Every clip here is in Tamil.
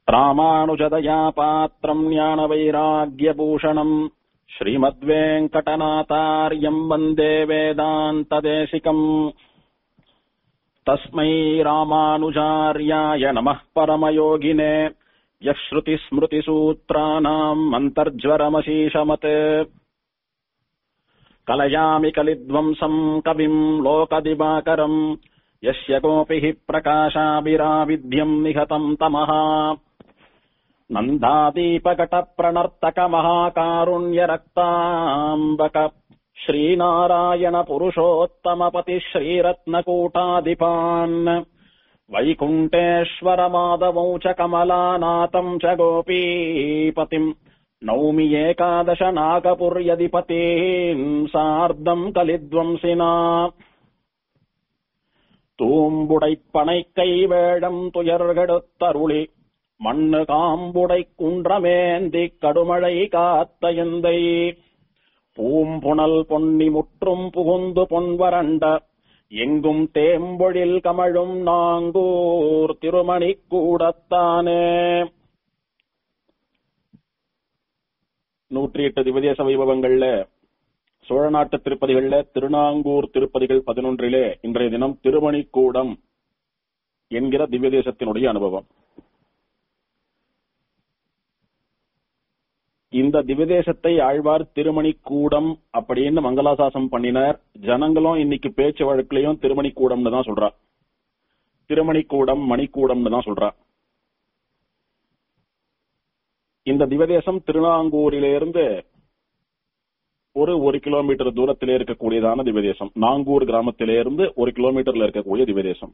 ராமானுஜதயா பாத்திரம் ஞான வைராகியபூஷணம் ஸ்ரீமத்வேங்கடநாதாரியம் வந்தே வேதாந்ததேசிகம் தஸ்மை ராமானுஜார்யாய நமः பரமயோகினே यः श्रुतिस्मृतिसूत्राणाम् अन्तर्ज्वरमशीषमत् कलयामि कलिध्वंसम् कविम् लोकदिवाकरम् यस्य कोऽपि हि प्रकाशाभिराविध्यम् निहतम् तमः नन्दादीपकटप्रणर्तकमहाकारुण्यरक्ताम्बक श्रीनारायणपुरुषोत्तमपति श्रीरत्नकूटाधिपान् वैकुण्ठेश्वरमाधवौ च कमलानाथम् च गोपीपतिम् नौमि एकादश नागपुर्यधिपतीन् सार्धम् कलिध्वंसिना தூம்புடைப்பனைக் கைவேழம் துயர்கெடுத்தருளி மண்ணு காம்புடை குன்றமேந்தி கடுமழை காத்த எந்தை பூம்புணல் பொன்னி முற்றும் புகுந்து பொன்வரண்ட எங்கும் தேம்பொழில் கமழும் நாங்கூர் திருமணி கூடத்தானே நூற்றி எட்டு திவதேச வைபவங்கள்ல சோழ நாட்டு திருப்பதிகள்ல திருநாங்கூர் திருப்பதிகள் பதினொன்றிலே இன்றைய தினம் திருமணிக்கூடம் என்கிற திவ்யதேசத்தினுடைய அனுபவம் இந்த திவ்யதேசத்தை ஆழ்வார் திருமணிக்கூடம் அப்படின்னு மங்களாசாசம் பண்ணினார் ஜனங்களும் இன்னைக்கு பேச்சு வழக்குலயும் திருமணிக்கூடம்னு தான் சொல்றா திருமணிக்கூடம் மணிக்கூடம்னு தான் சொல்றா இந்த திவதேசம் திருநாங்கூரிலிருந்து ஒரு ஒரு கிலோமீட்டர் தூரத்திலே இருக்கக்கூடியதான திவதேசம் நாங்கூர் கிராமத்திலே இருந்து ஒரு கிலோமீட்டர்ல இருக்கக்கூடிய திவதேசம்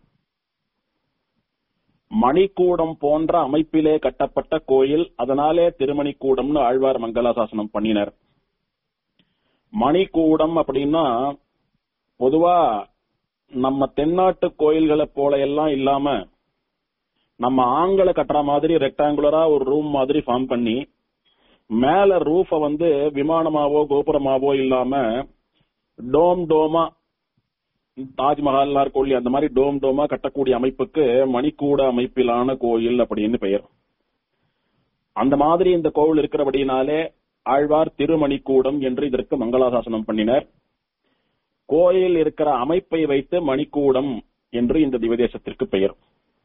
மணிக்கூடம் போன்ற அமைப்பிலே கட்டப்பட்ட கோயில் அதனாலே திருமணிக்கூடம்னு ஆழ்வார் மங்களாசாசனம் பண்ணினர் மணிக்கூடம் அப்படின்னா பொதுவா நம்ம தென்னாட்டு கோயில்களை போல எல்லாம் இல்லாம நம்ம ஆண்களை கட்டுற மாதிரி ரெக்டாங்குலரா ஒரு ரூம் மாதிரி ஃபார்ம் பண்ணி மேல ரூஃப வந்து விமானமாவோ கோபுரமாவோ இல்லாம டோம் டோமா தாஜ்மஹால் கோயில் அந்த மாதிரி டோம் டோமா கட்டக்கூடிய அமைப்புக்கு மணிக்கூட அமைப்பிலான கோயில் அப்படின்னு பெயர் அந்த மாதிரி இந்த கோவில் இருக்கிறபடினாலே ஆழ்வார் திருமணிக்கூடம் என்று இதற்கு மங்களாசாசனம் பண்ணினர் கோயில் இருக்கிற அமைப்பை வைத்து மணிக்கூடம் என்று இந்த திவதேசத்திற்கு பெயர்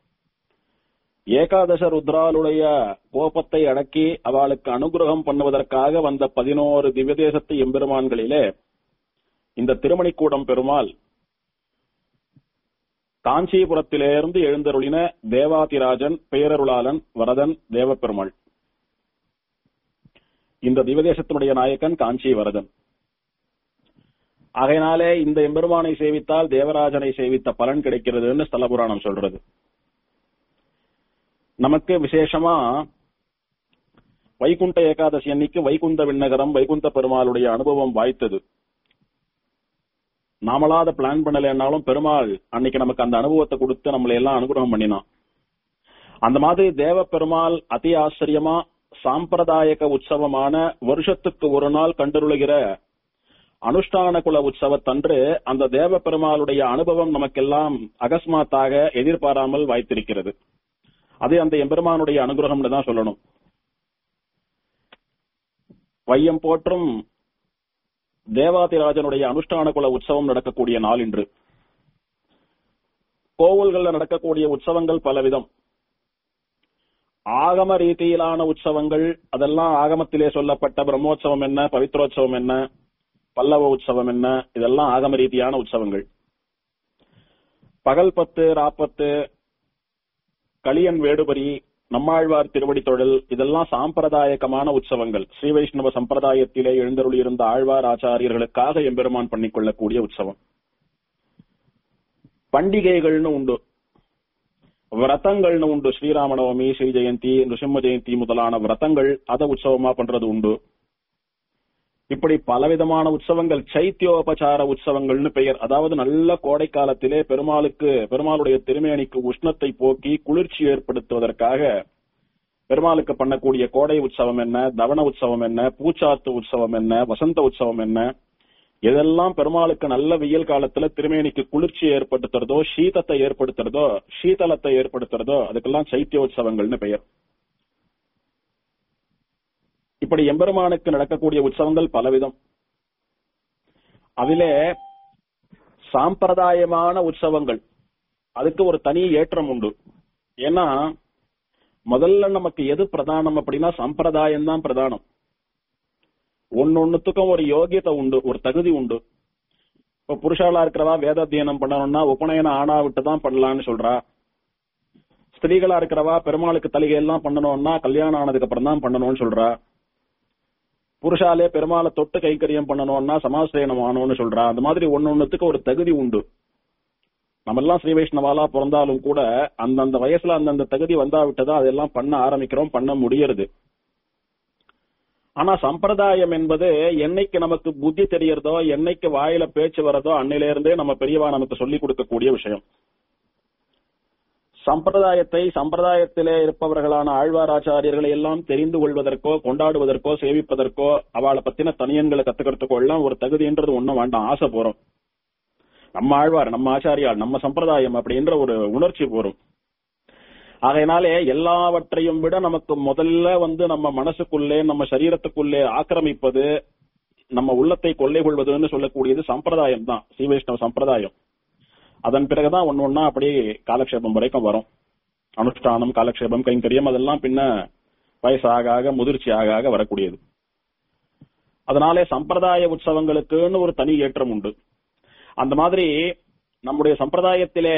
ஏகாதச ருத்ராலுடைய கோபத்தை அடக்கி அவளுக்கு அனுகிரகம் பண்ணுவதற்காக வந்த பதினோரு திவ்யதேசத்து எம்பெருமான்களிலே இந்த திருமணிக்கூடம் பெருமாள் காஞ்சிபுரத்திலிருந்து எழுந்தருளின தேவாதிராஜன் பேரருளாளன் வரதன் தேவப்பெருமாள் இந்த திவதேசத்தினுடைய நாயக்கன் காஞ்சி வரதன் ஆகையினாலே இந்த எம்பெருமானை சேவித்தால் தேவராஜனை சேவித்த பலன் கிடைக்கிறதுன்னு ஸ்தல புராணம் சொல்றது நமக்கு விசேஷமா வைகுண்ட ஏகாதசி அன்னைக்கு வைகுந்த விண்ணகரம் வைகுந்த பெருமாளுடைய அனுபவம் வாய்த்தது நாமளாத பிளான் பண்ணலன்னாலும் பெருமாள் அன்னைக்கு நமக்கு அந்த அனுபவத்தை கொடுத்து நம்மளை எல்லாம் அனுகிரகம் பண்ணினான் அந்த மாதிரி தேவ பெருமாள் அதி ஆச்சரியமா சாம்பிரதாயக உற்சவமான வருஷத்துக்கு ஒரு நாள் கண்டருளுகிற அனுஷ்டான குல உற்சவத்தன்று அந்த தேவ பெருமாளுடைய அனுபவம் நமக்கெல்லாம் அகஸ்மாத்தாக எதிர்பாராமல் வாய்த்திருக்கிறது அது அந்த எம்பெருமானுடைய அனுகிரகம்னு தான் சொல்லணும் வையம் போற்றும் தேவாதிராஜனுடைய அனுஷ்டான குல உற்சவம் நடக்கக்கூடிய நாள் இன்று கோவில்கள்ல நடக்கக்கூடிய உற்சவங்கள் பலவிதம் ஆகம ரீதியிலான உற்சவங்கள் அதெல்லாம் ஆகமத்திலே சொல்லப்பட்ட பிரம்மோற்சவம் என்ன பவித்ரோற்சவம் என்ன பல்லவ உற்சவம் என்ன இதெல்லாம் ஆகம ரீதியான உற்சவங்கள் பகல் பத்து ராப்பத்து களியன் வேடுபரி நம்மாழ்வார் திருவடி தொழில் இதெல்லாம் சாம்பிரதாயகமான உற்சவங்கள் ஸ்ரீ வைஷ்ணவ சம்பிரதாயத்திலே எழுந்தருளியிருந்த ஆழ்வார் ஆச்சாரியர்களுக்காக எம்பெருமான் பண்ணிக்கொள்ளக்கூடிய உற்சவம் பண்டிகைகள்னு உண்டு விரதங்கள்னு உண்டு ஸ்ரீராமநவமி ஸ்ரீ ஜெயந்தி நிருசிம்ம ஜெயந்தி முதலான விரதங்கள் அத உற்சவமா பண்றது உண்டு இப்படி பலவிதமான உற்சவங்கள் சைத்தியோபசார உற்சவங்கள்னு பெயர் அதாவது நல்ல கோடை காலத்திலே பெருமாளுக்கு பெருமாளுடைய திருமேனிக்கு உஷ்ணத்தை போக்கி குளிர்ச்சி ஏற்படுத்துவதற்காக பெருமாளுக்கு பண்ணக்கூடிய கோடை உற்சவம் என்ன தவண உற்சவம் என்ன பூச்சாத்து உற்சவம் என்ன வசந்த உற்சவம் என்ன எதெல்லாம் பெருமாளுக்கு நல்ல வெயில் காலத்துல திருமேனிக்கு குளிர்ச்சி ஏற்படுத்துறதோ சீதத்தை ஏற்படுத்துறதோ சீதளத்தை ஏற்படுத்துறதோ அதுக்கெல்லாம் சைத்தியோற்சவங்கள்னு பெயர் இப்படி எம்பெருமானுக்கு நடக்கக்கூடிய உற்சவங்கள் பலவிதம் அதிலே சாம்பிரதாயமான உற்சவங்கள் அதுக்கு ஒரு தனி ஏற்றம் உண்டு ஏன்னா முதல்ல நமக்கு எது பிரதானம் அப்படின்னா சம்பிரதாயம் தான் பிரதானம் ஒன்னொன்னுத்துக்கும் ஒரு யோகியத்தை உண்டு ஒரு தகுதி உண்டு இப்ப புருஷாலா இருக்கிறவா வேத அத்தியனம் பண்ணணும்னா உபநயன ஆனா விட்டு தான் பண்ணலாம்னு சொல்றா ஸ்திரீகளா இருக்கிறவா பெருமாளுக்கு தலிகை எல்லாம் பண்ணணும்னா கல்யாணம் ஆனதுக்கு அப்புறம் தான் பண்ணணும்னு சொல்றா புருஷாலே பெருமாளை தொட்டு கைங்கரியம் பண்ணணும்னா சமாசயனம் ஆனோம்னு சொல்றா அந்த மாதிரி ஒன்னொன்னுத்துக்கு ஒரு தகுதி உண்டு நம்ம எல்லாம் ஸ்ரீ வைஷ்ணவாலா பிறந்தாலும் கூட அந்தந்த வயசுல அந்தந்த தகுதி வந்தா விட்டதா அதெல்லாம் பண்ண ஆரம்பிக்கிறோம் பண்ண முடியறது ஆனா சம்பிரதாயம் என்பது என்னைக்கு நமக்கு புத்தி தெரியறதோ என்னைக்கு வாயில பேச்சு வரதோ அன்னையில இருந்தே நம்ம பெரியவா நமக்கு சொல்லிக் கொடுக்கக்கூடிய விஷயம் சம்பிரதாயத்தை சம்பிரதாயத்திலே இருப்பவர்களான ஆழ்வாராச்சாரியர்களை எல்லாம் தெரிந்து கொள்வதற்கோ கொண்டாடுவதற்கோ சேவிப்பதற்கோ அவளை பத்தின தனியன்களை கத்துக்கிறதுக்கோ எல்லாம் ஒரு தகுதின்றது ஒண்ணும் வேண்டாம் ஆசை போறோம் நம்ம ஆழ்வார் நம்ம ஆச்சாரியால் நம்ம சம்பிரதாயம் அப்படின்ற ஒரு உணர்ச்சி போரும் ஆகையினாலே எல்லாவற்றையும் விட நமக்கு முதல்ல வந்து நம்ம மனசுக்குள்ளே நம்ம சரீரத்துக்குள்ளே ஆக்கிரமிப்பது நம்ம உள்ளத்தை கொள்ளை கொள்வதுன்னு சொல்லக்கூடியது சம்பிரதாயம் தான் ஸ்ரீ வைஷ்ணவ சம்பிரதாயம் அதன் பிறகுதான் ஒன்னு ஒன்னா அப்படியே காலக்ஷேபம் வரைக்கும் வரும் அனுஷ்டானம் காலக்ஷேபம் கைங்கரியம் அதெல்லாம் பின்ன வயசாக ஆக முதிர்ச்சி ஆக ஆக வரக்கூடியது அதனாலே சம்பிரதாய உற்சவங்களுக்குன்னு ஒரு தனி ஏற்றம் உண்டு அந்த மாதிரி நம்முடைய சம்பிரதாயத்திலே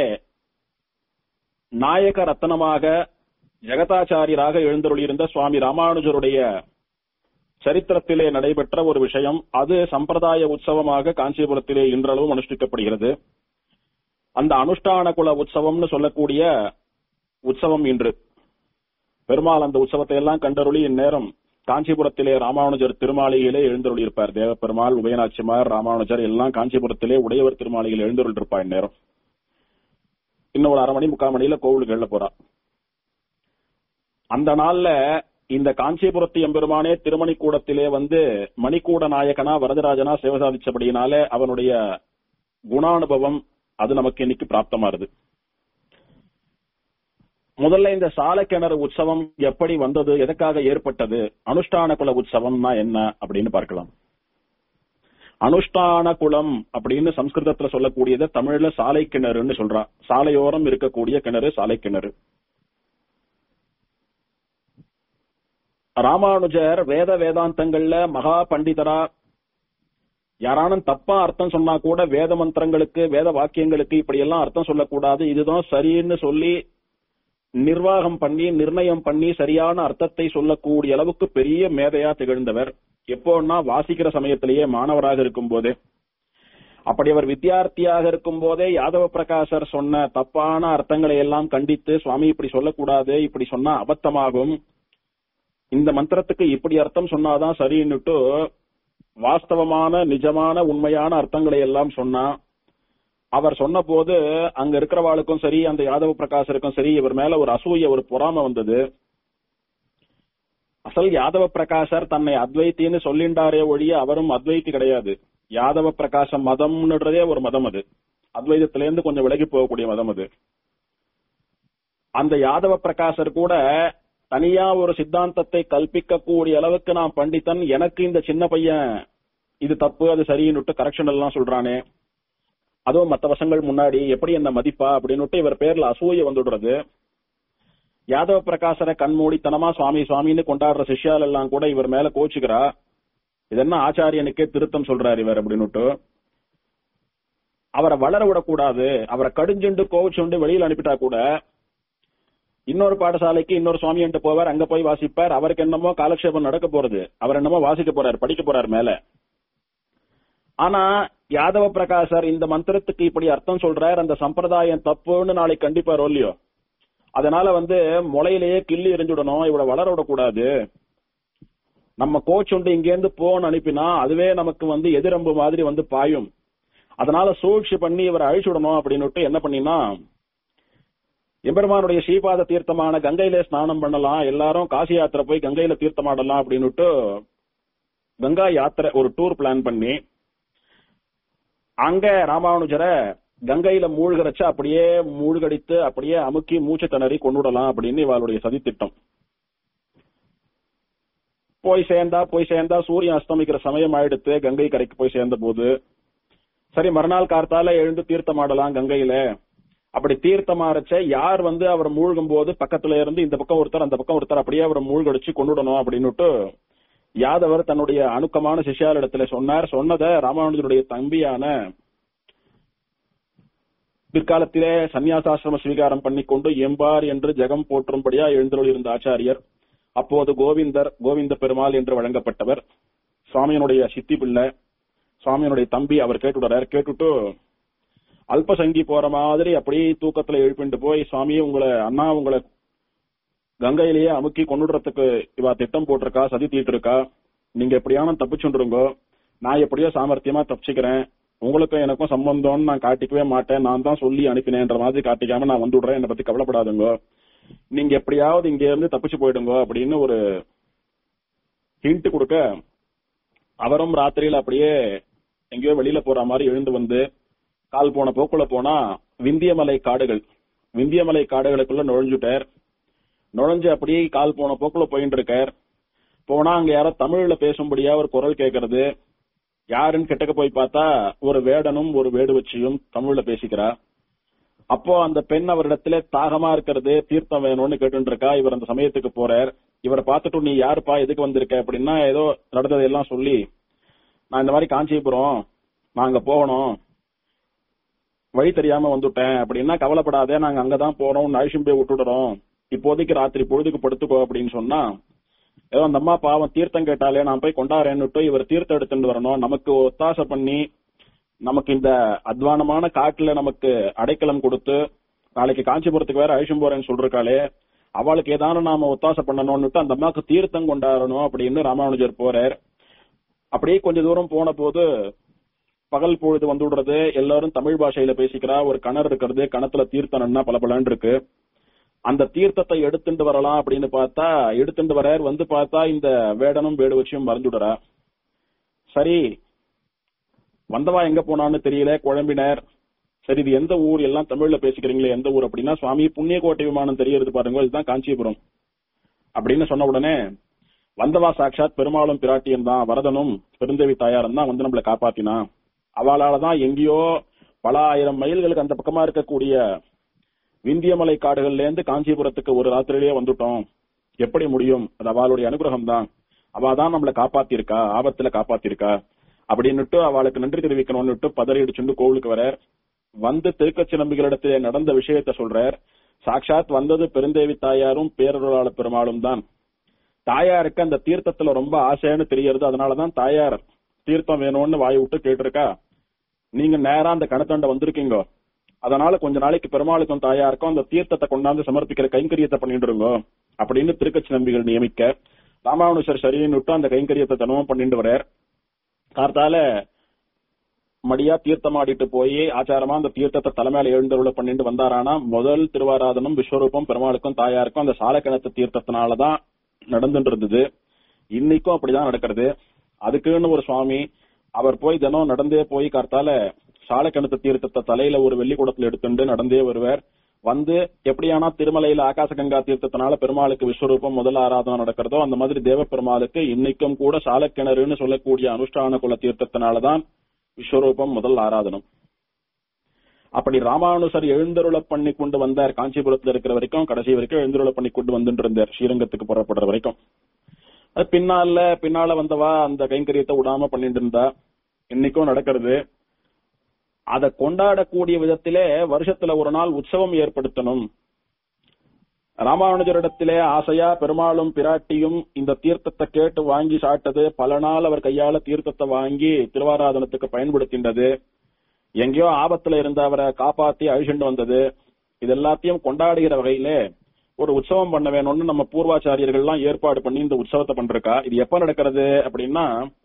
நாயக ரத்தனமாக ஜெகதாச்சாரியராக எழுந்தருளியிருந்த சுவாமி ராமானுஜருடைய சரித்திரத்திலே நடைபெற்ற ஒரு விஷயம் அது சம்பிரதாய உற்சவமாக காஞ்சிபுரத்திலே இன்றளவும் அனுஷ்டிக்கப்படுகிறது அந்த அனுஷ்டான குல உற்சவம்னு சொல்லக்கூடிய உற்சவம் இன்று பெருமாள் அந்த உற்சவத்தை எல்லாம் கண்டருளி இந்நேரம் காஞ்சிபுரத்திலே ராமானுஜர் திருமாளிகையிலே எழுந்தருளியிருப்பார் தேவ பெருமாள் உபயநாச்சிமார் ராமானுஜர் எல்லாம் காஞ்சிபுரத்திலே உடையவர் திருமாளிகையில் எழுந்தருளிருப்பார் இந்நேரம் இன்னும் ஒரு அரை மணி முக்கால் மணியில கோவிலுக்கு எழ போறா அந்த நாள்ல இந்த காஞ்சிபுரத்து எம்பெருமானே திருமணி கூடத்திலே வந்து மணிக்கூட நாயகனா வரதராஜனா சேவை சாதிச்சபடியினாலே அவனுடைய குணானுபவம் அது நமக்கு இன்னைக்கு பிராப்தமாறுது முதல்ல இந்த சாலக்கிணறு உற்சவம் எப்படி வந்தது எதற்காக ஏற்பட்டது அனுஷ்டான குல உற்சவம்னா என்ன அப்படின்னு பார்க்கலாம் அனுஷ்டான குளம் அப்படின்னு சம்ஸ்கிருதத்துல சொல்லக்கூடியது தமிழ்ல சாலை கிணறுன்னு சொல்றா சாலையோரம் இருக்கக்கூடிய கிணறு சாலை கிணறு ராமானுஜர் வேத வேதாந்தங்கள்ல மகா பண்டிதரா யாரானும் தப்பா அர்த்தம் சொன்னா கூட வேத மந்திரங்களுக்கு வேத வாக்கியங்களுக்கு இப்படி எல்லாம் அர்த்தம் சொல்லக்கூடாது இதுதான் சரின்னு சொல்லி நிர்வாகம் பண்ணி நிர்ணயம் பண்ணி சரியான அர்த்தத்தை சொல்லக்கூடிய அளவுக்கு பெரிய மேதையா திகழ்ந்தவர் எப்போன்னா வாசிக்கிற சமயத்திலேயே மாணவராக இருக்கும் போதே அப்படி அவர் வித்தியார்த்தியாக இருக்கும் போதே யாதவ பிரகாசர் சொன்ன தப்பான அர்த்தங்களை எல்லாம் கண்டித்து சுவாமி இப்படி சொல்லக்கூடாது இப்படி சொன்னா அபத்தமாகும் இந்த மந்திரத்துக்கு இப்படி அர்த்தம் சொன்னாதான் சரின்னுட்டு வாஸ்தவமான நிஜமான உண்மையான அர்த்தங்களை எல்லாம் சொன்னா அவர் சொன்ன போது அங்க இருக்கிறவாளுக்கும் சரி அந்த யாதவ பிரகாசருக்கும் சரி இவர் மேல ஒரு அசூய ஒரு பொறாம வந்தது அசல் யாதவ பிரகாசர் தன்னை அத்வைத்தின்னு சொல்லிண்டாரே ஒழிய அவரும் அத்வைத்தி கிடையாது யாதவ பிரகாச மதம்ன்றதே ஒரு மதம் அது அத்வைதத்திலேருந்து கொஞ்சம் விலகி போகக்கூடிய மதம் அது அந்த யாதவ பிரகாசர் கூட தனியா ஒரு சித்தாந்தத்தை கல்பிக்க கூடிய அளவுக்கு நான் பண்டிதன் எனக்கு இந்த சின்ன பையன் இது தப்பு அது சரின்னுட்டு கரெக்ஷன் எல்லாம் சொல்றானே அதுவும் மத்த வசங்கள் முன்னாடி எப்படி என்ன மதிப்பா அப்படின்னுட்டு இவர் பேர்ல அசூய வந்துடுறது யாதவ பிரகாசரை கண்மூடித்தனமா சுவாமி சுவாமின்னு கொண்டாடுற சிஷ்யால் எல்லாம் கூட இவர் மேல கோச்சுக்கிறா இது என்ன ஆச்சாரியனுக்கே திருத்தம் சொல்றாரு இவர் அப்படின்னுட்டு அவரை வளர விடக்கூடாது அவரை கடிஞ்சுண்டு கோவிச்சுண்டு வெளியில அனுப்பிட்டா கூட இன்னொரு பாடசாலைக்கு இன்னொரு சுவாமியன்ட்டு போவார் அங்க போய் வாசிப்பார் அவருக்கு என்னமோ காலக்ஷேபம் நடக்க போறது அவர் என்னமோ வாசிக்க போறார் படிக்க போறார் மேல ஆனா யாதவ பிரகாசர் இந்த மந்திரத்துக்கு இப்படி அர்த்தம் சொல்றார் அந்த சம்பிரதாயம் தப்புன்னு நாளைக்கு கண்டிப்பாரோ இல்லையோ அதனால வந்து முளையிலேயே கிள்ளி எரிஞ்சுடணும் இவளை வளர விடக்கூடாது நம்ம கோச் உண்டு இங்கேருந்து போன்னு அனுப்பினா அதுவே நமக்கு வந்து எதிரம்பு மாதிரி வந்து பாயும் அதனால சூழ்ச்சி பண்ணி இவரை அழிச்சுடணும் அப்படின்னுட்டு என்ன பண்ணினா எம்பெருமானுடைய ஸ்ரீபாத தீர்த்தமான கங்கையில ஸ்நானம் பண்ணலாம் எல்லாரும் காசி யாத்திரை போய் கங்கையில தீர்த்தமாடலாம் அப்படின்னுட்டு கங்கா யாத்திரை ஒரு டூர் பிளான் பண்ணி அங்க ராமானுஜரை கங்கையில மூழ்கரைச்சு அப்படியே மூழ்கடித்து அப்படியே அமுக்கி மூச்சு திணறி கொண்டுடலாம் அப்படின்னு இவளுடைய சதித்திட்டம் போய் சேர்ந்தா போய் சேர்ந்தா சூரியன் அஸ்தமிக்கிற சமயம் ஆயிடுத்து கங்கை கரைக்கு போய் சேர்ந்த போது சரி மறுநாள் கார்த்தால எழுந்து தீர்த்தமாடலாம் கங்கையில அப்படி தீர்த்தமாறச்ச யார் வந்து அவர் மூழ்கும் போது பக்கத்துல இருந்து இந்த பக்கம் ஒருத்தர் அந்த பக்கம் ஒருத்தர் அப்படியே அவரை மூழ்கடிச்சு கொண்டுடணும் அப்படின்னுட்டு யாதவர் தன்னுடைய அணுக்கமான சிஷ்யாரிடத்துல சொன்னார் சொன்னதை ராமானுஜருடைய தம்பியான பிற்காலத்திலே சந்நியாசாசிரம ஸ்வீகாரம் பண்ணிக்கொண்டு எம்பார் என்று ஜெகம் போற்றும்படியா எழுந்தருள் இருந்த ஆச்சாரியர் அப்போது கோவிந்தர் கோவிந்த பெருமாள் என்று வழங்கப்பட்டவர் சுவாமியினுடைய சித்தி பிள்ளை சுவாமியினுடைய தம்பி அவர் கேட்டுடுறார் கேட்டுட்டு அல்பசங்கி போற மாதிரி அப்படியே தூக்கத்துல எழுப்பிண்டு போய் சுவாமி உங்களை அண்ணா உங்களை கங்கையிலேயே அமுக்கி கொண்டுடுறதுக்கு இவா திட்டம் போட்டிருக்கா சதி தீட்டு இருக்கா நீங்க எப்படியான தப்பிச்சுருங்கோ நான் எப்படியோ சாமர்த்தியமா தப்பிச்சுக்கிறேன் உங்களுக்கும் எனக்கும் சம்பந்தம்னு நான் காட்டிக்கவே மாட்டேன் நான் தான் சொல்லி அனுப்பினேன்ற மாதிரி காட்டிக்காம நான் வந்துடுறேன் என்னை பத்தி கவலைப்படாதுங்க நீங்க எப்படியாவது இங்க இருந்து தப்பிச்சு போயிடுங்க அப்படின்னு ஒரு ஹிண்ட் கொடுக்க அவரும் ராத்திரியில அப்படியே எங்கேயோ வெளியில போற மாதிரி எழுந்து வந்து கால் போன போக்குள்ள போனா விந்தியமலை காடுகள் விந்தியமலை காடுகளுக்குள்ள நுழைஞ்சுட்டார் நுழைஞ்சு அப்படியே கால் போன போக்குள்ள போயிட்டு இருக்கார் போனா அங்க யாரோ தமிழ்ல பேசும்படியா ஒரு குரல் கேட்கறது யாருன்னு கிட்டக்க போய் பார்த்தா ஒரு வேடனும் ஒரு வேடு வச்சியும் தமிழ்ல பேசிக்கிறா அப்போ அந்த பெண் அவரிடத்துல தாகமா இருக்கிறது தீர்த்தம் வேணும்னு கேட்டு இருக்கா இவர் அந்த சமயத்துக்கு போறார் இவரை பார்த்துட்டு நீ யாருப்பா எதுக்கு வந்திருக்க அப்படின்னா ஏதோ நடந்ததெல்லாம் சொல்லி நான் இந்த மாதிரி காஞ்சிபுரம் நான் அங்க போகணும் வழி தெரியாம வந்துட்டேன் அப்படின்னா கவலைப்படாதே நாங்க அங்கதான் போறோம் அழிச்சும் போய் விட்டுடுறோம் இப்போதைக்கு ராத்திரி பொழுதுக்கு படுத்துக்கோ அப்படின்னு சொன்னா ஏதோ அந்த அம்மா பாவம் தீர்த்தம் கேட்டாலே நான் போய் கொண்டாடுறேன்னுட்டு இவர் தீர்த்தம் எடுத்துட்டு வரணும் நமக்கு ஒத்தாசை பண்ணி நமக்கு இந்த அத்வானமான காட்டுல நமக்கு அடைக்கலம் கொடுத்து நாளைக்கு காஞ்சிபுரத்துக்கு வேற அழிச்சும் போறேன்னு சொல்றாளே அவளுக்கு ஏதானும் நாம ஒத்தாசை பண்ணணும்னுட்டு அந்த அம்மாக்கு தீர்த்தம் கொண்டாடணும் அப்படின்னு ராமானுஜர் போறார் அப்படியே கொஞ்ச தூரம் போன போது பகல் பொழுது வந்து விடுறது எல்லாரும் தமிழ் பாஷையில பேசிக்கிறா ஒரு கிணறு இருக்கிறது கிணத்துல தீர்த்தம்னா பல பலன் இருக்கு அந்த தீர்த்தத்தை எடுத்துட்டு வரலாம் அப்படின்னு பார்த்தா எடுத்துட்டு வரார் வந்து பார்த்தா இந்த வேடனும் வேடு வச்சியும் மறந்துடுறா சரி வந்தவா எங்க போனான்னு தெரியல குழம்பினர் சரி இது எந்த ஊர் எல்லாம் தமிழ்ல பேசிக்கிறீங்களே எந்த ஊர் அப்படின்னா சுவாமி புண்ணியக்கோட்டை விமானம் தெரியறது பாருங்க இதுதான் காஞ்சிபுரம் அப்படின்னு சொன்ன உடனே வந்தவா சாட்சாத் பெருமாளும் பிராட்டியும் தான் வரதனும் பெருந்தேவி தாயாரும் தான் வந்து நம்மளை காப்பாத்தினா அவளாலதான் எங்கேயோ பல ஆயிரம் மைல்களுக்கு அந்த பக்கமா இருக்கக்கூடிய விந்தியமலை காடுகள்ல இருந்து காஞ்சிபுரத்துக்கு ஒரு ராத்திரியிலேயே வந்துட்டோம் எப்படி முடியும் அது அவளுடைய அனுகிரகம் தான் அவ தான் நம்மளை காப்பாத்திருக்கா ஆபத்துல காப்பாத்திருக்கா அப்படின்னுட்டு அவளுக்கு நன்றி தெரிவிக்கணும்னுட்டு பதறி அடிச்சுட்டு கோவிலுக்கு வர வந்து திருக்கச்சி நம்பிகளிடத்திலே நடந்த விஷயத்த சொல்றார் சாட்சாத் வந்தது பெருந்தேவி தாயாரும் பேரருளாள பெருமாளும் தான் தாயாருக்கு அந்த தீர்த்தத்துல ரொம்ப ஆசைன்னு தெரியறது அதனாலதான் தாயார் தீர்த்தம் வேணும்னு வாய் விட்டு கேட்டிருக்கா நீங்க நேரா அந்த கணத்தாண்ட வந்திருக்கீங்க அதனால கொஞ்ச நாளைக்கு பெருமாளுக்கும் தாயாருக்கும் அந்த தீர்த்தத்தை கொண்டாந்து சமர்ப்பிக்கிற கைங்கரியத்தை பண்ணிடுங்க அப்படின்னு திருக்கச்சி நம்பிகள் நியமிக்க ராமானுஷர் சரின்னு விட்டு அந்த கைங்கரியத்தை தினமும் பண்ணிட்டு வரார் கார்த்தால மடியா தீர்த்தமாடிட்டு போய் ஆச்சாரமா அந்த தீர்த்தத்தை தலைமையில எழுந்தருள பண்ணிட்டு வந்தாரானா முதல் திருவாராதனம் விஸ்வரூபம் பெருமாளுக்கும் தாயாருக்கும் அந்த சாலக்கிணத்து தீர்த்தத்தினாலதான் நடந்துட்டு இருந்தது இன்னைக்கும் அப்படிதான் நடக்கிறது அதுக்குன்னு ஒரு சுவாமி அவர் போய் தினம் நடந்தே போய் கார்த்தால சாலக்கிணத்து தீர்த்தத்தை தலையில ஒரு வெள்ளி குடத்துல எடுத்துட்டு நடந்தே வருவார் வந்து எப்படியானா திருமலையில ஆகாசகங்கா தீர்த்தத்தினால பெருமாளுக்கு விஸ்வரூபம் முதல் ஆராதனை நடக்கிறதோ அந்த மாதிரி தேவ பெருமாளுக்கு இன்னைக்கும் கூட சாலக்கிணறுன்னு சொல்லக்கூடிய அனுஷ்டான குல தீர்த்தத்தினாலதான் விஸ்வரூபம் முதல் ஆராதனம் அப்படி ராமானுசர் எழுந்தருள பண்ணி கொண்டு வந்தார் காஞ்சிபுரத்துல இருக்கிற வரைக்கும் கடைசி வரைக்கும் எழுந்தருள பண்ணி கொண்டு வந்துட்டு இருந்தார் ஸ்ரீரங்கத்துக்கு புறப்படுற வரைக்கும் அது பின்னால பின்னால வந்தவா அந்த கைங்கரியத்தை விடாம பண்ணிட்டு இருந்தா இன்னைக்கும் நடக்கிறது அதை கொண்டாடக்கூடிய விதத்திலே வருஷத்துல ஒரு நாள் உற்சவம் ஏற்படுத்தணும் ராமானுஜரிடத்திலே ஆசையா பெருமாளும் பிராட்டியும் இந்த தீர்த்தத்தை கேட்டு வாங்கி சாட்டது பல நாள் அவர் கையால தீர்த்தத்தை வாங்கி திருவாராதனத்துக்கு பயன்படுத்தின்றது எங்கேயோ ஆபத்துல இருந்த அவரை காப்பாத்தி அழிச்சுண்டு வந்தது இது எல்லாத்தையும் கொண்டாடுகிற வகையிலே ஒரு உற்சவம் பண்ண வேணும்னு நம்ம பூர்வாச்சாரியர்கள் எல்லாம் ஏற்பாடு பண்ணி இந்த உற்சவத்தை பண்றக்கா இது எப்ப நடக்கிறது அப்படின்னா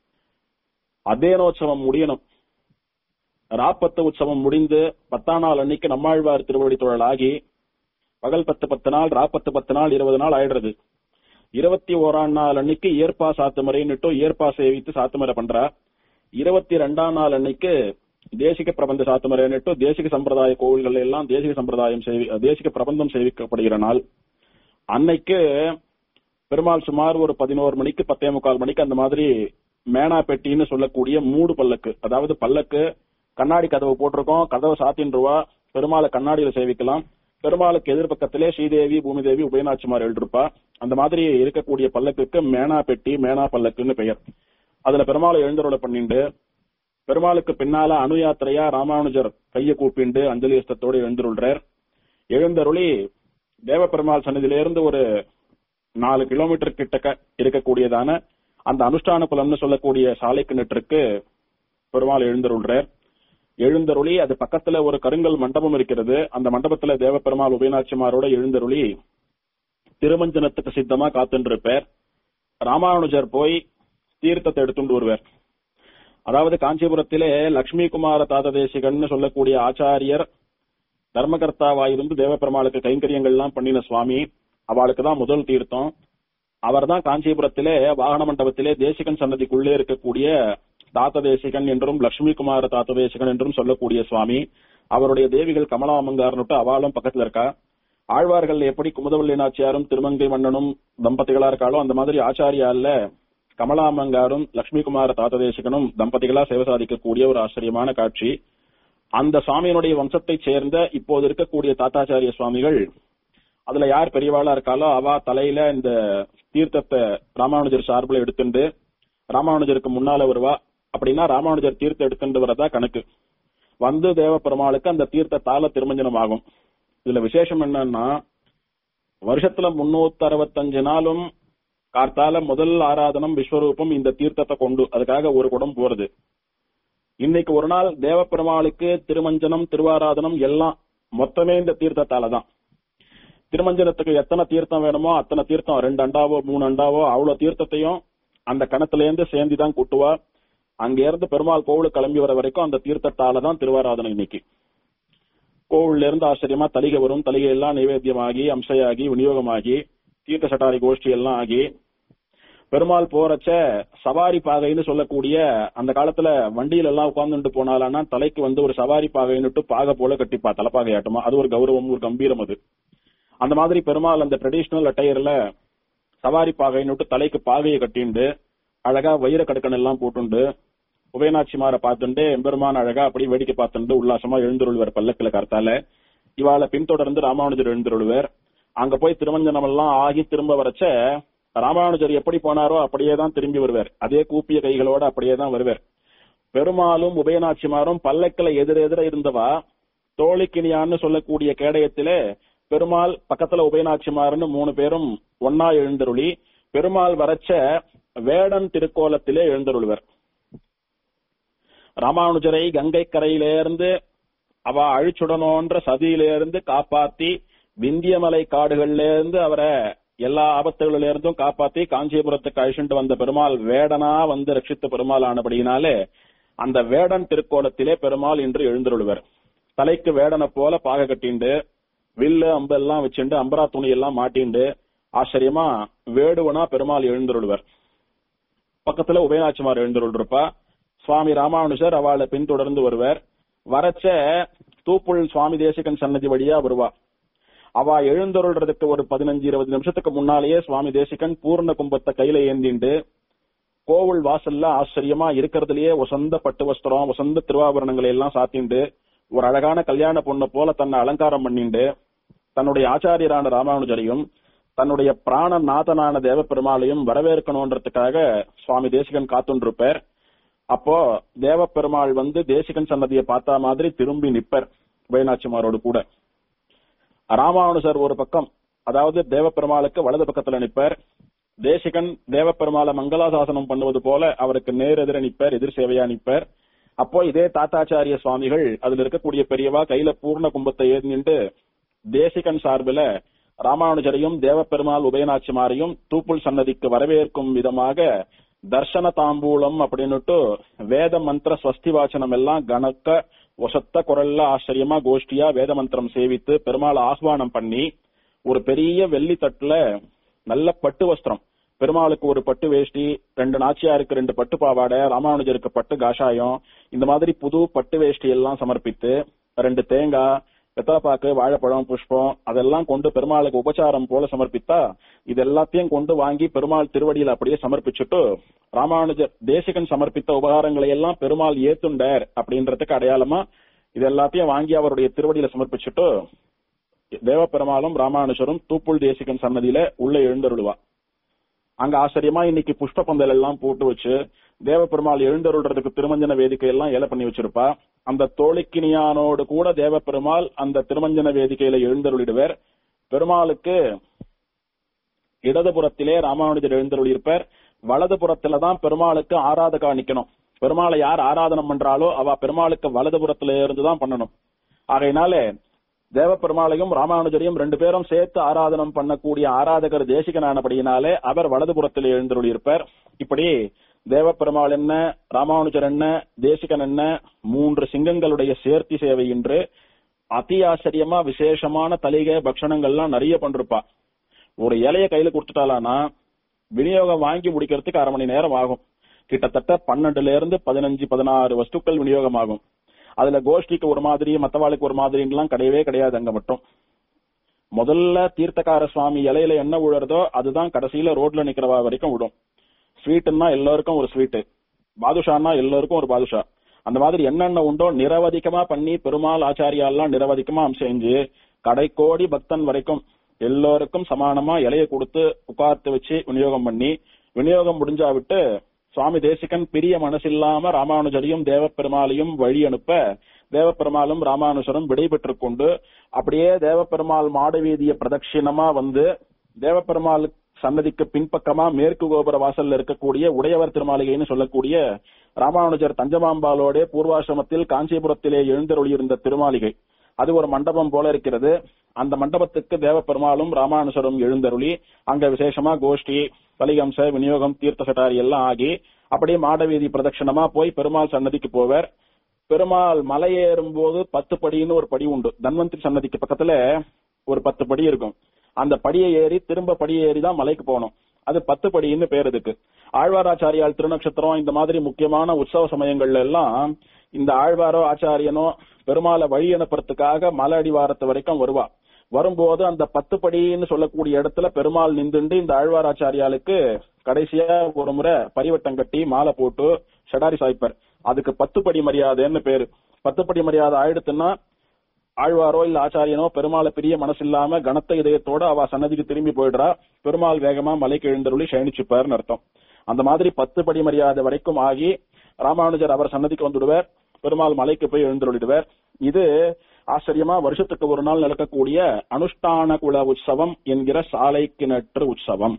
அதேனோற்சவம் முடியணும் ராப்பத்து உற்சவம் முடிந்து பத்தாம் நாள் அன்னைக்கு நம்மாழ்வார் திருவடி தொழல் ஆகி பகல் பத்து பத்து நாள் ராப்பத்து பத்து நாள் இருபது நாள் ஆயிடுறது இருபத்தி ஓராம் நாள் அன்னைக்கு ஏற்பா சாத்துமறைன்னுட்டு ஏற்பா சேவித்து சாத்துமறை பண்றா இருபத்தி ரெண்டாம் நாள் அன்னைக்கு தேசிக பிரபந்த சாத்துமறைன்னுட்டு தேசிக சம்பிரதாய கோவில்கள் எல்லாம் தேசிக சம்பிரதாயம் சேவி தேசிக பிரபந்தம் சேவிக்கப்படுகிற நாள் அன்னைக்கு பெருமாள் சுமார் ஒரு பதினோரு மணிக்கு பத்தே முக்கால் மணிக்கு அந்த மாதிரி மேனா பெட்டின்னு சொல்லக்கூடிய மூடு பல்லக்கு அதாவது பல்லக்கு கண்ணாடி கதவு போட்டிருக்கோம் கதவை சாத்தின் ரூபா பெருமாளை கண்ணாடியில சேவிக்கலாம் பெருமாளுக்கு எதிர்பக்கத்திலே ஸ்ரீதேவி பூமிதேவி உபயநாச்சிமார் எழுதிருப்பா அந்த மாதிரி இருக்கக்கூடிய பல்லக்குக்கு மேனா பெட்டி மேனா பல்லக்குன்னு பெயர் அதுல பெருமாளை எழுந்தருளை பண்ணிண்டு பெருமாளுக்கு பின்னால அணு யாத்திரையா ராமானுஜர் கைய கூப்பிண்டு அஞ்சலி அஸ்தத்தோடு எழுந்தருள்றார் எழுந்தருளி தேவபெருமாள் சன்னதியிலிருந்து ஒரு நாலு கிலோமீட்டர் கிட்டக்க இருக்கக்கூடியதான அந்த அனுஷ்டான குலம்னு சொல்லக்கூடிய சாலை கிணற்றுக்கு பெருமாள் எழுந்தருள்றார் எழுந்தருளி அது பக்கத்துல ஒரு கருங்கல் மண்டபம் இருக்கிறது அந்த மண்டபத்துல தேவபெருமாள் உபயநாச்சிமாரோட எழுந்தருளி திருமஞ்சனத்துக்கு சித்தமா காத்துருப்பார் ராமானுஜர் போய் தீர்த்தத்தை எடுத்துட்டு வருவார் அதாவது காஞ்சிபுரத்திலே லட்சுமி குமார தாததேசிகன் சொல்லக்கூடிய ஆச்சாரியர் தர்மகர்த்தாவாயிருந்து தேவபெருமாளுக்கு கைங்கரியங்கள்லாம் பண்ணின சுவாமி அவளுக்கு தான் முதல் தீர்த்தம் அவர் தான் காஞ்சிபுரத்திலே வாகன மண்டபத்திலே தேசிகன் சன்னதிக்குள்ளே இருக்கக்கூடிய தாத்த தேசிகன் என்றும் லட்சுமி குமார தாத்த தேசிகன் என்றும் சொல்லக்கூடிய சுவாமி அவருடைய தேவிகள் கமலாமங்கார்னுட்டு அவளும் பக்கத்துல இருக்கா ஆழ்வார்கள் எப்படி குமுதவல்லி நாச்சியாரும் திருமங்கை மன்னனும் தம்பதிகளா இருக்காளோ அந்த மாதிரி ஆச்சாரியால கமலாமங்காரும் லட்சுமி குமார தாத்த தேசிகனும் தம்பதிகளா சேவை சாதிக்கக்கூடிய ஒரு ஆச்சரியமான காட்சி அந்த சுவாமியினுடைய வம்சத்தைச் சேர்ந்த இப்போது இருக்கக்கூடிய தாத்தாச்சாரிய சுவாமிகள் அதுல யார் பெரியவாளா இருக்காளோ அவ தலையில இந்த தீர்த்தத்தை ராமானுஜர் சார்பில் எடுத்துண்டு ராமானுஜருக்கு முன்னால வருவா அப்படின்னா ராமானுஜர் தீர்த்தம் எடுத்துட்டு வரதா கணக்கு வந்து தேவ பெருமாளுக்கு அந்த தீர்த்தத்தால திருமஞ்சனம் ஆகும் இதுல விசேஷம் என்னன்னா வருஷத்துல முன்னூத்தி அறுபத்தஞ்சு நாளும் கார்த்தால முதல் ஆராதனம் விஸ்வரூபம் இந்த தீர்த்தத்தை கொண்டு அதுக்காக ஒரு குடம் போறது இன்னைக்கு ஒரு நாள் தேவ பெருமாளுக்கு திருமஞ்சனம் திருவாராதனம் எல்லாம் மொத்தமே இந்த தீர்த்தத்தால தான் திருமஞ்சனத்துக்கு எத்தனை தீர்த்தம் வேணுமோ அத்தனை தீர்த்தம் ரெண்டு அண்டாவோ மூணு அண்டாவோ அவ்வளவு தீர்த்தத்தையும் அந்த கணத்துல இருந்து சேர்ந்து தான் கூட்டுவா அங்க இருந்து பெருமாள் கோவிலுக்கு கிளம்பி வர வரைக்கும் அந்த தீர்த்தத்தால தான் திருவாராதனை இன்னைக்கு கோவில்ல இருந்து ஆச்சரியமா தலிகை வரும் தலிகை எல்லாம் நைவேத்தியமாகி அம்சையாகி விநியோகமாகி தீர்த்த சட்டாரி கோஷ்டி எல்லாம் ஆகி பெருமாள் போறச்ச சவாரி பாகைன்னு சொல்லக்கூடிய அந்த காலத்துல வண்டியில எல்லாம் உட்கார்ந்துட்டு போனாலான்னா தலைக்கு வந்து ஒரு சவாரி பாகைன்னுட்டு பாகை போல கட்டிப்பா தலைப்பாகையாட்டமா அது ஒரு கௌரவம் ஒரு கம்பீரம் அது அந்த மாதிரி பெருமாள் அந்த ட்ரெடிஷனல் அட்டையர்ல சவாரி பாகைன்னுட்டு தலைக்கு பாகையை கட்டிண்டு அழகா வைர கடக்கன் எல்லாம் போட்டுண்டு உபயநாச்சிமார பார்த்துண்டு எம்பெருமான் அழகா அப்படி வேடிக்கை பார்த்துண்டு உல்லாசமா எழுந்துருள்வர் பல்லக்கில கர்த்தால இவாளை பின்தொடர்ந்து ராமானுஜர் எழுந்துருள்வர் அங்க போய் திருமஞ்சனம் எல்லாம் ஆகி திரும்ப வரச்ச ராமானுஜர் எப்படி போனாரோ அப்படியே தான் திரும்பி வருவார் அதே கூப்பிய கைகளோட அப்படியே தான் வருவார் பெருமாளும் உபயநாச்சிமாரும் பல்லக்கில எதிரெதிர இருந்தவா தோழிக்கினியான்னு சொல்லக்கூடிய கேடயத்திலே பெருமாள் பக்கத்துல உபயநாச்சிமார்னு மூணு பேரும் ஒன்னா எழுந்தருளி பெருமாள் வரச்ச வேடன் திருக்கோலத்திலே எழுந்தருள்வர் ராமானுஜரை கங்கை கரையிலிருந்து அவ அழிச்சுடனோன்ற சதியிலிருந்து காப்பாத்தி விந்தியமலை காடுகள்ல இருந்து அவரை எல்லா ஆபத்துகளில இருந்தும் காப்பாத்தி காஞ்சிபுரத்துக்கு அழிச்சுட்டு வந்த பெருமாள் வேடனா வந்து ரட்சித்த பெருமாள் ஆனபடியினாலே அந்த வேடன் திருக்கோலத்திலே பெருமாள் இன்று எழுந்தருள்வர் தலைக்கு வேடனை போல பாக கட்டிண்டு வில்லு அம்பெல்லாம் வச்சுண்டு அம்பரா துணி எல்லாம் மாட்டிண்டு ஆச்சரியமா வேடுவனா பெருமாள் எழுந்தருள்வர் பக்கத்துல உபயநாச்சிமார் எழுந்தருள்ருப்பா சுவாமி ராமானுஜர் அவளை பின்தொடர்ந்து வருவர் வரச்ச தூப்புள் சுவாமி தேசிகன் சன்னதி வழியா வருவா அவ எழுந்தருள்றதுக்கு ஒரு பதினஞ்சு இருபது நிமிஷத்துக்கு முன்னாலேயே சுவாமி தேசிகன் பூர்ண கும்பத்தை கையில ஏந்திண்டு கோவில் வாசல்ல ஆச்சரியமா இருக்கிறதுலயே வசந்த பட்டு வஸ்திரம் வசந்த திருவாபரணங்களை எல்லாம் சாத்திண்டு ஒரு அழகான கல்யாண பொண்ணை போல தன்னை அலங்காரம் பண்ணிண்டு தன்னுடைய ஆச்சாரியரான ராமானுஜரையும் தன்னுடைய பிராண நாதனான தேவ பெருமாளையும் வரவேற்கணும்ன்றதுக்காக சுவாமி தேசிகன் காத்துண்டிருப்பார் அப்போ தேவ பெருமாள் வந்து தேசிகன் சன்னதியை பார்த்தா மாதிரி திரும்பி நிப்பர் வைநாச்சிமாரோடு கூட ராமானுஜர் ஒரு பக்கம் அதாவது தேவ பெருமாளுக்கு வலது பக்கத்துல நிப்பர் தேசிகன் தேவ பெருமாளை மங்களாசாசனம் பண்ணுவது போல அவருக்கு நேர் எதிர நிப்பர் எதிர் சேவையா நிப்பர் அப்போ இதே தாத்தாச்சாரிய சுவாமிகள் அதுல இருக்கக்கூடிய பெரியவா கையில பூர்ண கும்பத்தை ஏந்திண்டு தேசிகன் சார்பில ராமானுஜரையும் தேவ பெருமாள் உபயநாச்சிமாரையும் தூப்புள் சன்னதிக்கு வரவேற்கும் விதமாக தர்சன தாம்பூலம் அப்படின்னுட்டு வேத மந்திர ஸ்வஸ்தி வாசனம் எல்லாம் கணக்க ஒசத்த குரல்ல ஆச்சரியமா கோஷ்டியா வேத மந்திரம் சேவித்து பெருமாள் ஆஹ்வானம் பண்ணி ஒரு பெரிய வெள்ளி தட்டுல நல்ல பட்டு வஸ்திரம் பெருமாளுக்கு ஒரு பட்டு வேஷ்டி ரெண்டு நாச்சியாருக்கு ரெண்டு பட்டு பாவாடை ராமானுஜருக்கு பட்டு காஷாயம் இந்த மாதிரி புது பட்டு வேஷ்டி எல்லாம் சமர்ப்பித்து ரெண்டு தேங்காய் வெத்தலைப்பாக்கு வாழைப்பழம் புஷ்பம் அதெல்லாம் கொண்டு பெருமாளுக்கு உபச்சாரம் போல சமர்ப்பித்தா இது எல்லாத்தையும் கொண்டு வாங்கி பெருமாள் திருவடியில அப்படியே சமர்ப்பிச்சுட்டு ராமானுஜர் தேசிகன் சமர்ப்பித்த உபகாரங்களை எல்லாம் பெருமாள் ஏத்துண்டார் அப்படின்றதுக்கு அடையாளமா இது எல்லாத்தையும் வாங்கி அவருடைய திருவடியில சமர்ப்பிச்சுட்டு தேவப்பெருமாளும் ராமானுஜரும் தூப்புள் தேசிகன் சன்னதியில உள்ள எழுந்தருளுவா அங்க ஆச்சரியமா இன்னைக்கு புஷ்ப பந்தல் எல்லாம் போட்டு வச்சு தேவப்பெருமாள் எழுந்தருள்றதுக்கு திருமஞ்சன வேதிக்கை எல்லாம் ஏல பண்ணி வச்சிருப்பா அந்த தோழிக்கினியானோடு கூட தேவப்பெருமாள் அந்த திருமஞ்சன வேதிக்கையில எழுந்தருளிடுவர் பெருமாளுக்கு இடதுபுறத்திலே ராமானுஜர் எழுந்தருளியிருப்பார் வலதுபுறத்துல தான் பெருமாளுக்கு ஆராதகா நிக்கணும் பெருமாளை யார் ஆராதனம் பண்றாளோ அவ பெருமாளுக்கு வலதுபுறத்துல இருந்து தான் பண்ணணும் ஆகையினாலே தேவ பெருமாளையும் ராமானுஜரையும் ரெண்டு பேரும் சேர்த்து ஆராதனம் பண்ணக்கூடிய ஆராதகர் தேசிகனானபடியினாலே அவர் வலதுபுறத்தில் எழுந்தருளியிருப்பார் இப்படி தேவ பெருமாள் என்ன ராமானுஜர் என்ன தேசிகன் என்ன மூன்று சிங்கங்களுடைய சேர்த்தி சேவை என்று அதி ஆச்சரியமா விசேஷமான தலிகை பக்ஷணங்கள்லாம் நிறைய பண்றிருப்பா ஒரு இலைய கையில கொடுத்துட்டாலானா விநியோகம் வாங்கி முடிக்கிறதுக்கு அரை மணி நேரம் ஆகும் கிட்டத்தட்ட பன்னெண்டுல இருந்து பதினஞ்சு பதினாறு வஸ்துக்கள் விநியோகம் ஆகும் அதுல கோஷ்டிக்கு ஒரு மாதிரி மத்தவாளுக்கு ஒரு மாதிரிலாம் கிடையவே கிடையாது அங்க மட்டும் முதல்ல தீர்த்தக்கார சுவாமி இலையில என்ன விழுறதோ அதுதான் கடைசியில ரோட்ல நிக்கிறவா வரைக்கும் விடும் ஸ்வீட்டுன்னா எல்லாருக்கும் ஒரு ஸ்வீட்டு பாதுஷான்னா எல்லாருக்கும் ஒரு பாதுஷா அந்த மாதிரி என்னென்ன உண்டோ நிரவதிக்கமா பண்ணி பெருமாள் ஆச்சாரியாலாம் நிரவதிக்கமா செஞ்சு கடைக்கோடி பக்தன் வரைக்கும் எல்லோருக்கும் சமானமா இலைய கொடுத்து உட்கார்த்து வச்சு விநியோகம் பண்ணி விநியோகம் முடிஞ்சா விட்டு சுவாமி தேசிகன் பிரிய மனசில்லாம ராமானுஜரையும் தேவப்பெருமாளையும் வழி அனுப்ப தேவப்பெருமாளும் ராமானுஜரும் விடைபெற்றுக் கொண்டு அப்படியே தேவப்பெருமாள் மாட வீதிய பிரதட்சிணமா வந்து தேவப்பெருமாள் சன்னதிக்கு பின்பக்கமா மேற்கு கோபுர வாசல்ல இருக்கக்கூடிய உடையவர் திருமாளிகைன்னு சொல்லக்கூடிய ராமானுஜர் தஞ்சமாம்பாலோட பூர்வாசிரமத்தில் காஞ்சிபுரத்திலே எழுந்தருளியிருந்த திருமாளிகை அது ஒரு மண்டபம் போல இருக்கிறது அந்த மண்டபத்துக்கு தேவப்பெருமாளும் ராமானுஜரும் எழுந்தருளி அங்க விசேஷமா கோஷ்டி பலிகம்ச விநியோகம் தீர்த்த சட்டாரி எல்லாம் ஆகி அப்படியே மாடவீதி பிரதட்சணமா போய் பெருமாள் சன்னதிக்கு போவர் பெருமாள் மலை ஏறும் போது பத்து படின்னு ஒரு படி உண்டு தன்வந்திரி சன்னதிக்கு பக்கத்துல ஒரு பத்து படி இருக்கும் அந்த படியை ஏறி திரும்ப படியை ஏறி தான் மலைக்கு போகணும் அது பத்து படின்னு பேர் இதுக்கு ஆழ்வாராச்சாரியால் திருநக்ஷத்திரம் இந்த மாதிரி முக்கியமான உற்சவ சமயங்கள்ல எல்லாம் இந்த ஆழ்வாரோ ஆச்சாரியனோ பெருமாளை வழி அனுப்புறதுக்காக மலை அடிவாரத்து வரைக்கும் வருவா வரும்போது அந்த பத்து படின்னு சொல்லக்கூடிய இடத்துல பெருமாள் நின்றுண்டு இந்த ஆழ்வாராச்சாரியாளுக்கு கடைசியா ஒரு முறை பரிவட்டம் கட்டி மாலை போட்டு ஷடாரி சாய்ப்பர் அதுக்கு பத்து படி மரியாதைன்னு பேரு பத்து படி மரியாதை ஆயிடுத்துன்னா ஆழ்வாரோ இல்ல ஆச்சாரியனோ பெருமாளை பிரிய மனசில்லாம கனத்த இதயத்தோட அவ சன்னதிக்கு திரும்பி போயிடுறா பெருமாள் வேகமா மலைக்கு எழுந்தருளி சயனிச்சுப்பார்னு அர்த்தம் அந்த மாதிரி பத்து படி மரியாதை வரைக்கும் ஆகி ராமானுஜர் அவர் சன்னதிக்கு வந்துடுவார் பெருமாள் மலைக்கு போய் எழுந்தருளிடுவார் இது ஆச்சரியமா வருஷத்துக்கு ஒரு நாள் நடக்கக்கூடிய அனுஷ்டான குல உற்சவம் என்கிற சாலை கிணற்று உற்சவம்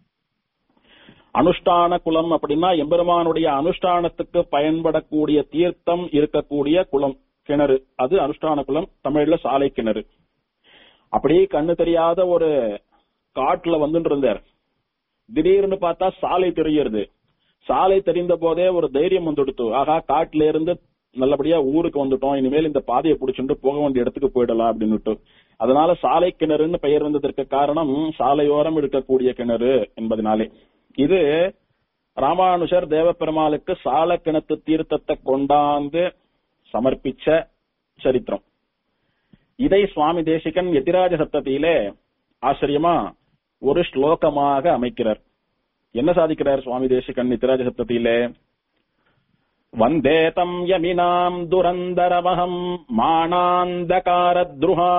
அனுஷ்டான குலம் அப்படின்னா எம்பெருமானுடைய அனுஷ்டானத்துக்கு பயன்படக்கூடிய தீர்த்தம் இருக்கக்கூடிய குளம் கிணறு அது அனுஷ்டான குளம் தமிழ்ல சாலை கிணறு அப்படியே கண்ணு தெரியாத ஒரு காட்டுல வந்துட்டு இருந்தார் திடீர்னு பார்த்தா சாலை தெரியறது சாலை தெரிந்த போதே ஒரு தைரியம் வந்துடுத்து ஆகா காட்டுல இருந்து நல்லபடியா ஊருக்கு வந்துட்டோம் இனிமேல் இந்த பாதையை புடிச்சுட்டு போக வேண்டிய இடத்துக்கு போயிடலாம் அப்படின்னுட்டு அதனால சாலை கிணறுன்னு பெயர் வந்ததற்கு காரணம் சாலையோரம் இருக்கக்கூடிய கிணறு என்பதனாலே இது ராமானுஷர் தேவப்பெருமாளுக்கு சால கிணத்து தீர்த்தத்தை கொண்டாந்து சமர்ப்பிச்ச சரித்திரம் இதை சுவாமி தேசிகன் எதிராஜ சப்தத்திலே ஆச்சரியமா ஒரு ஸ்லோகமாக அமைக்கிறார் என்ன சாதிக்கிறார் சுவாமி தேசிகன் எதிராஜ சப்தத்திலே வந்தே தம் யமினாம் துரந்தரமகம் மானாந்தகாரத்ருஹா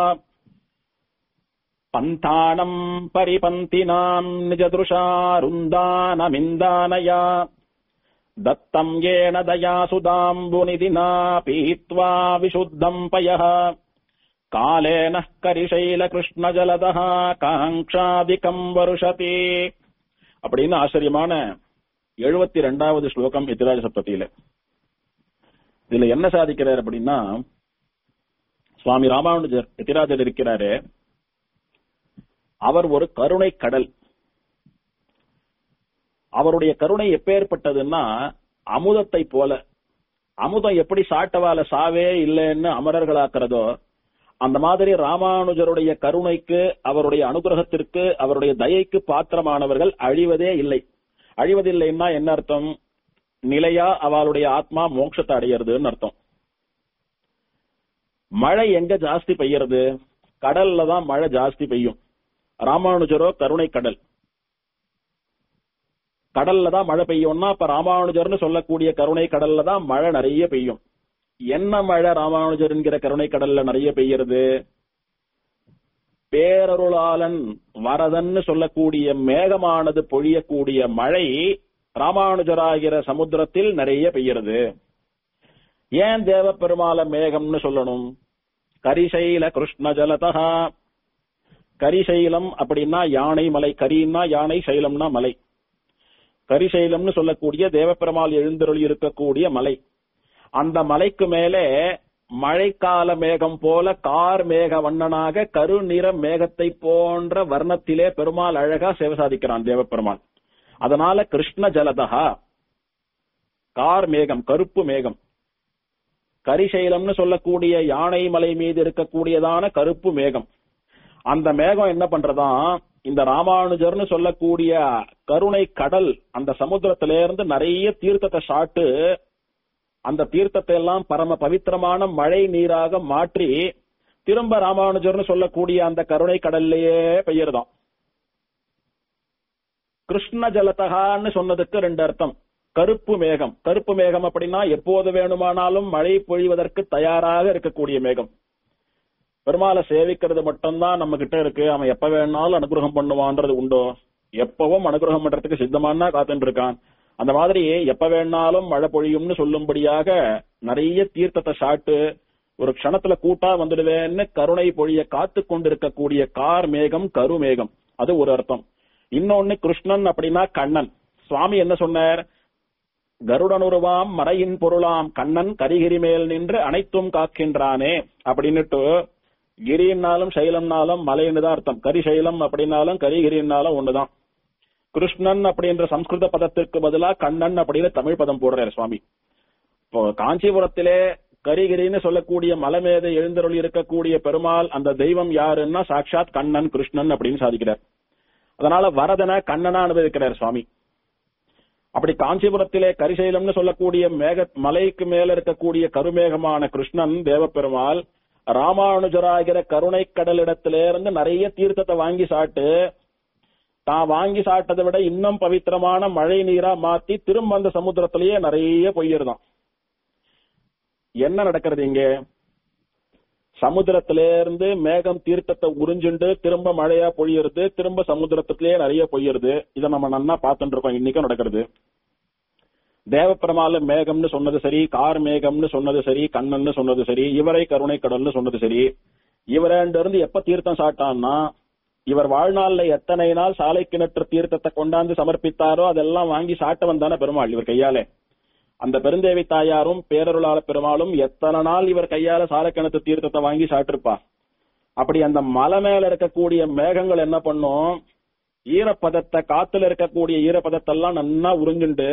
பந்தானம் பரிபந்தினாம் நிஜதுஷாருந்தானமிந்தானயா दत्तम् येन दया सुदाम्बुनिधिना पीत्वा विशुद्धम् पयः कालेन करिशैलकृष्णजलदः காங்காதிகம் வருஷதி அப்படின்னு ஆச்சரியமான எழுபத்தி ரெண்டாவது ஸ்லோகம் எதிராஜ சப்தத்தில இதுல என்ன சாதிக்கிறார் அப்படின்னா சுவாமி ராமானுஜர் எதிராஜர் இருக்கிறாரு அவர் ஒரு கருணை கடல் அவருடைய கருணை எப்பேற்பட்டதுன்னா அமுதத்தை போல அமுதம் எப்படி சாட்டவால சாவே இல்லைன்னு அமரர்களாக்குறதோ அந்த மாதிரி ராமானுஜருடைய கருணைக்கு அவருடைய அனுகிரகத்திற்கு அவருடைய தயைக்கு பாத்திரமானவர்கள் அழிவதே இல்லை அழிவதில்லைன்னா என்ன அர்த்தம் நிலையா அவளுடைய ஆத்மா மோட்சத்தை அடையிறதுன்னு அர்த்தம் மழை எங்க ஜாஸ்தி பெய்யறது கடல்ல தான் மழை ஜாஸ்தி பெய்யும் ராமானுஜரோ கருணை கடல் கடல்ல தான் மழை பெய்யும்னா அப்ப ராமானுஜர்னு சொல்லக்கூடிய கருணை கடல்ல தான் மழை நிறைய பெய்யும் என்ன மழை ராமானுஜர் என்கிற கருணை கடல்ல நிறைய பெய்யறது பேரருளாளன் வரதன்னு சொல்லக்கூடிய மேகமானது பொழியக்கூடிய மழை ராமானுஜராகிற சமுத்திரத்தில் நிறைய பெய்யறது ஏன் தேவ பெருமாள மேகம்னு சொல்லணும் கரிசைல கிருஷ்ண ஜலதா கரிசைலம் அப்படின்னா யானை மலை கரின்னா யானை சைலம்னா மலை கரிசைலம்னு சொல்லக்கூடிய தேவப்பெருமாள் எழுந்தருளி இருக்கக்கூடிய மலை அந்த மலைக்கு மேலே மழைக்கால மேகம் போல கார் மேக வண்ணனாக கருநிற மேகத்தை போன்ற வர்ணத்திலே பெருமாள் அழகா சேவை சாதிக்கிறான் தேவப்பெருமாள் அதனால கிருஷ்ண ஜலதா கார் மேகம் கருப்பு மேகம் கரிசைலம்னு சொல்லக்கூடிய யானை மலை மீது இருக்கக்கூடியதான கருப்பு மேகம் அந்த மேகம் என்ன பண்றதா இந்த ராமானுஜர்னு சொல்லக்கூடிய கருணை கடல் அந்த சமுத்திரத்தில இருந்து நிறைய தீர்த்தத்தை சாட்டு அந்த தீர்த்தத்தை எல்லாம் பரம பவித்திரமான மழை நீராக மாற்றி திரும்ப ராமானுஜர்னு சொல்லக்கூடிய அந்த கருணை கடல்லையே பெய்யறதாம் கிருஷ்ண ஜலதகான்னு சொன்னதுக்கு ரெண்டு அர்த்தம் கருப்பு மேகம் கருப்பு மேகம் அப்படின்னா எப்போது வேணுமானாலும் மழை பொழிவதற்கு தயாராக இருக்கக்கூடிய மேகம் பெருமாளை சேவிக்கிறது மட்டும்தான் நம்ம கிட்ட இருக்கு அவன் எப்ப வேணாலும் அனுகிரகம் பண்ணுவான்றது உண்டோ எப்பவும் அனுகிரகம் பண்றதுக்கு சித்தமானா காத்துட்டு இருக்கான் அந்த மாதிரி எப்ப வேணாலும் மழை பொழியும்னு சொல்லும்படியாக நிறைய தீர்த்தத்தை சாட்டு ஒரு க்ஷணத்துல கூட்டா வந்துடுவேன்னு கருணை பொழிய காத்து கொண்டிருக்கக்கூடிய கார் மேகம் கருமேகம் அது ஒரு அர்த்தம் இன்னொன்னு கிருஷ்ணன் அப்படின்னா கண்ணன் சுவாமி என்ன சொன்னார் கருடனுருவாம் மறையின் பொருளாம் கண்ணன் கரிகிரி மேல் நின்று அனைத்தும் காக்கின்றானே அப்படின்னுட்டு கிரின்னாலும் சைலம்னாலும் மலைன்னு தான் அர்த்தம் கரிசைலம் அப்படின்னாலும் கரிகிரின்னாலும் ஒண்ணுதான் கிருஷ்ணன் அப்படின்ற சம்ஸ்கிருத பதத்திற்கு பதிலா கண்ணன் அப்படின்னு தமிழ் பதம் போடுறாரு சுவாமி இப்போ காஞ்சிபுரத்திலே கரிகிரின்னு சொல்லக்கூடிய மலை மீது எழுந்தருளி இருக்கக்கூடிய பெருமாள் அந்த தெய்வம் யாருன்னா சாட்சாத் கண்ணன் கிருஷ்ணன் அப்படின்னு சாதிக்கிறார் அதனால வரதனை கண்ணனா அனுபவிக்கிறார் சுவாமி அப்படி காஞ்சிபுரத்திலே கரிசைலம்னு சொல்லக்கூடிய மேக மலைக்கு மேல இருக்கக்கூடிய கருமேகமான கிருஷ்ணன் தேவப்பெருமாள் ராமானுஜராகிற கருணை கடலிடத்திலிருந்து நிறைய தீர்த்தத்தை வாங்கி சாட்டு தான் வாங்கி சாட்டதை விட இன்னும் பவித்திரமான மழை நீரா மாத்தி திரும்ப அந்த சமுத்திரத்திலேயே நிறைய பொய்யிருதான் என்ன நடக்கிறது இங்க சமுத்திரத்திலிருந்து மேகம் தீர்த்தத்தை உறிஞ்சுண்டு திரும்ப மழையா பொழியுறது திரும்ப சமுத்திரத்திலேயே நிறைய பொய்யுறது இதை நம்ம நன்னா பார்த்துட்டு இருக்கோம் இன்னைக்கும் நடக்கிறது தேவப்பெருமாள் மேகம்னு சொன்னது சரி கார் மேகம்னு சொன்னது சரி கண்ணன்னு சொன்னது சரி இவரை கருணை கடல்னு சொன்னது சரி இவரேண்ட இருந்து எப்ப தீர்த்தம் சாட்டான்னா இவர் வாழ்நாள்ல எத்தனை நாள் சாலை கிணற்று தீர்த்தத்தை கொண்டாந்து சமர்ப்பித்தாரோ அதெல்லாம் வாங்கி சாட்டவன் தானே பெருமாள் இவர் கையாலே அந்த பெருந்தேவி தாயாரும் பேரருளாள பெருமாளும் எத்தனை நாள் இவர் கையால சாலை கிணத்து தீர்த்தத்தை வாங்கி சாட்டிருப்பா அப்படி அந்த மலை மேல இருக்கக்கூடிய மேகங்கள் என்ன பண்ணும் ஈரப்பதத்தை காத்துல இருக்கக்கூடிய ஈரப்பதத்தெல்லாம் நன்னா உறிஞ்சுண்டு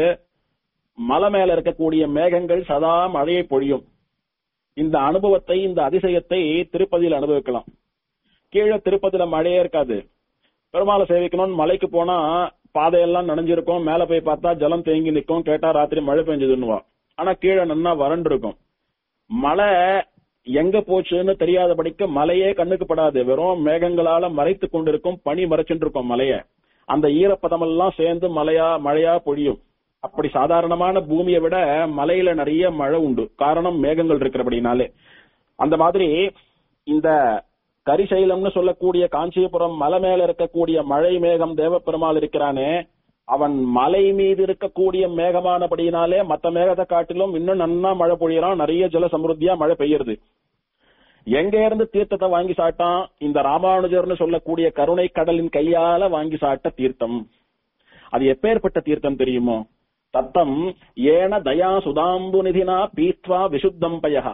மலை மேல இருக்கக்கூடிய மேகங்கள் சதா மழையை பொழியும் இந்த அனுபவத்தை இந்த அதிசயத்தை திருப்பதியில் அனுபவிக்கலாம் கீழே திருப்பதியில மழையே இருக்காது பெருமாளை சேவிக்கணும்னு மலைக்கு போனா பாதையெல்லாம் நனைஞ்சிருக்கும் மேல போய் பார்த்தா ஜலம் தேங்கி நிற்கும் கேட்டா ராத்திரி மழை பெஞ்சதுன்னுவா ஆனா கீழே நன்னா வறண்டு இருக்கும் மழை எங்க போச்சுன்னு தெரியாதபடிக்கு மலையே கண்ணுக்கு படாது வெறும் மேகங்களால மறைத்து கொண்டிருக்கும் பனி மறைச்சுட்டு இருக்கும் மலைய அந்த ஈரப்பதமெல்லாம் சேர்ந்து மழையா மழையா பொழியும் அப்படி சாதாரணமான பூமியை விட மலையில நிறைய மழை உண்டு காரணம் மேகங்கள் இருக்கிறபடினாலே அந்த மாதிரி இந்த கரிசைலம்னு சொல்லக்கூடிய காஞ்சிபுரம் மலை மேல இருக்கக்கூடிய மழை மேகம் தேவப்பெருமாள் இருக்கிறானே அவன் மலை மீது இருக்கக்கூடிய மேகமானபடியினாலே மத்த மேகத்தை காட்டிலும் இன்னும் நன்னா மழை பொழியறான் நிறைய ஜல சமிருத்தியா மழை பெய்யுறது எங்க இருந்து தீர்த்தத்தை வாங்கி சாட்டான் இந்த ராமானுஜர்னு சொல்லக்கூடிய கருணை கடலின் கையால வாங்கி சாட்ட தீர்த்தம் அது எப்பேற்பட்ட தீர்த்தம் தெரியுமோ தத்தம் ஏன தயா சுதாம்பு நிதினா பீத்வா விசுத்தம் பயகா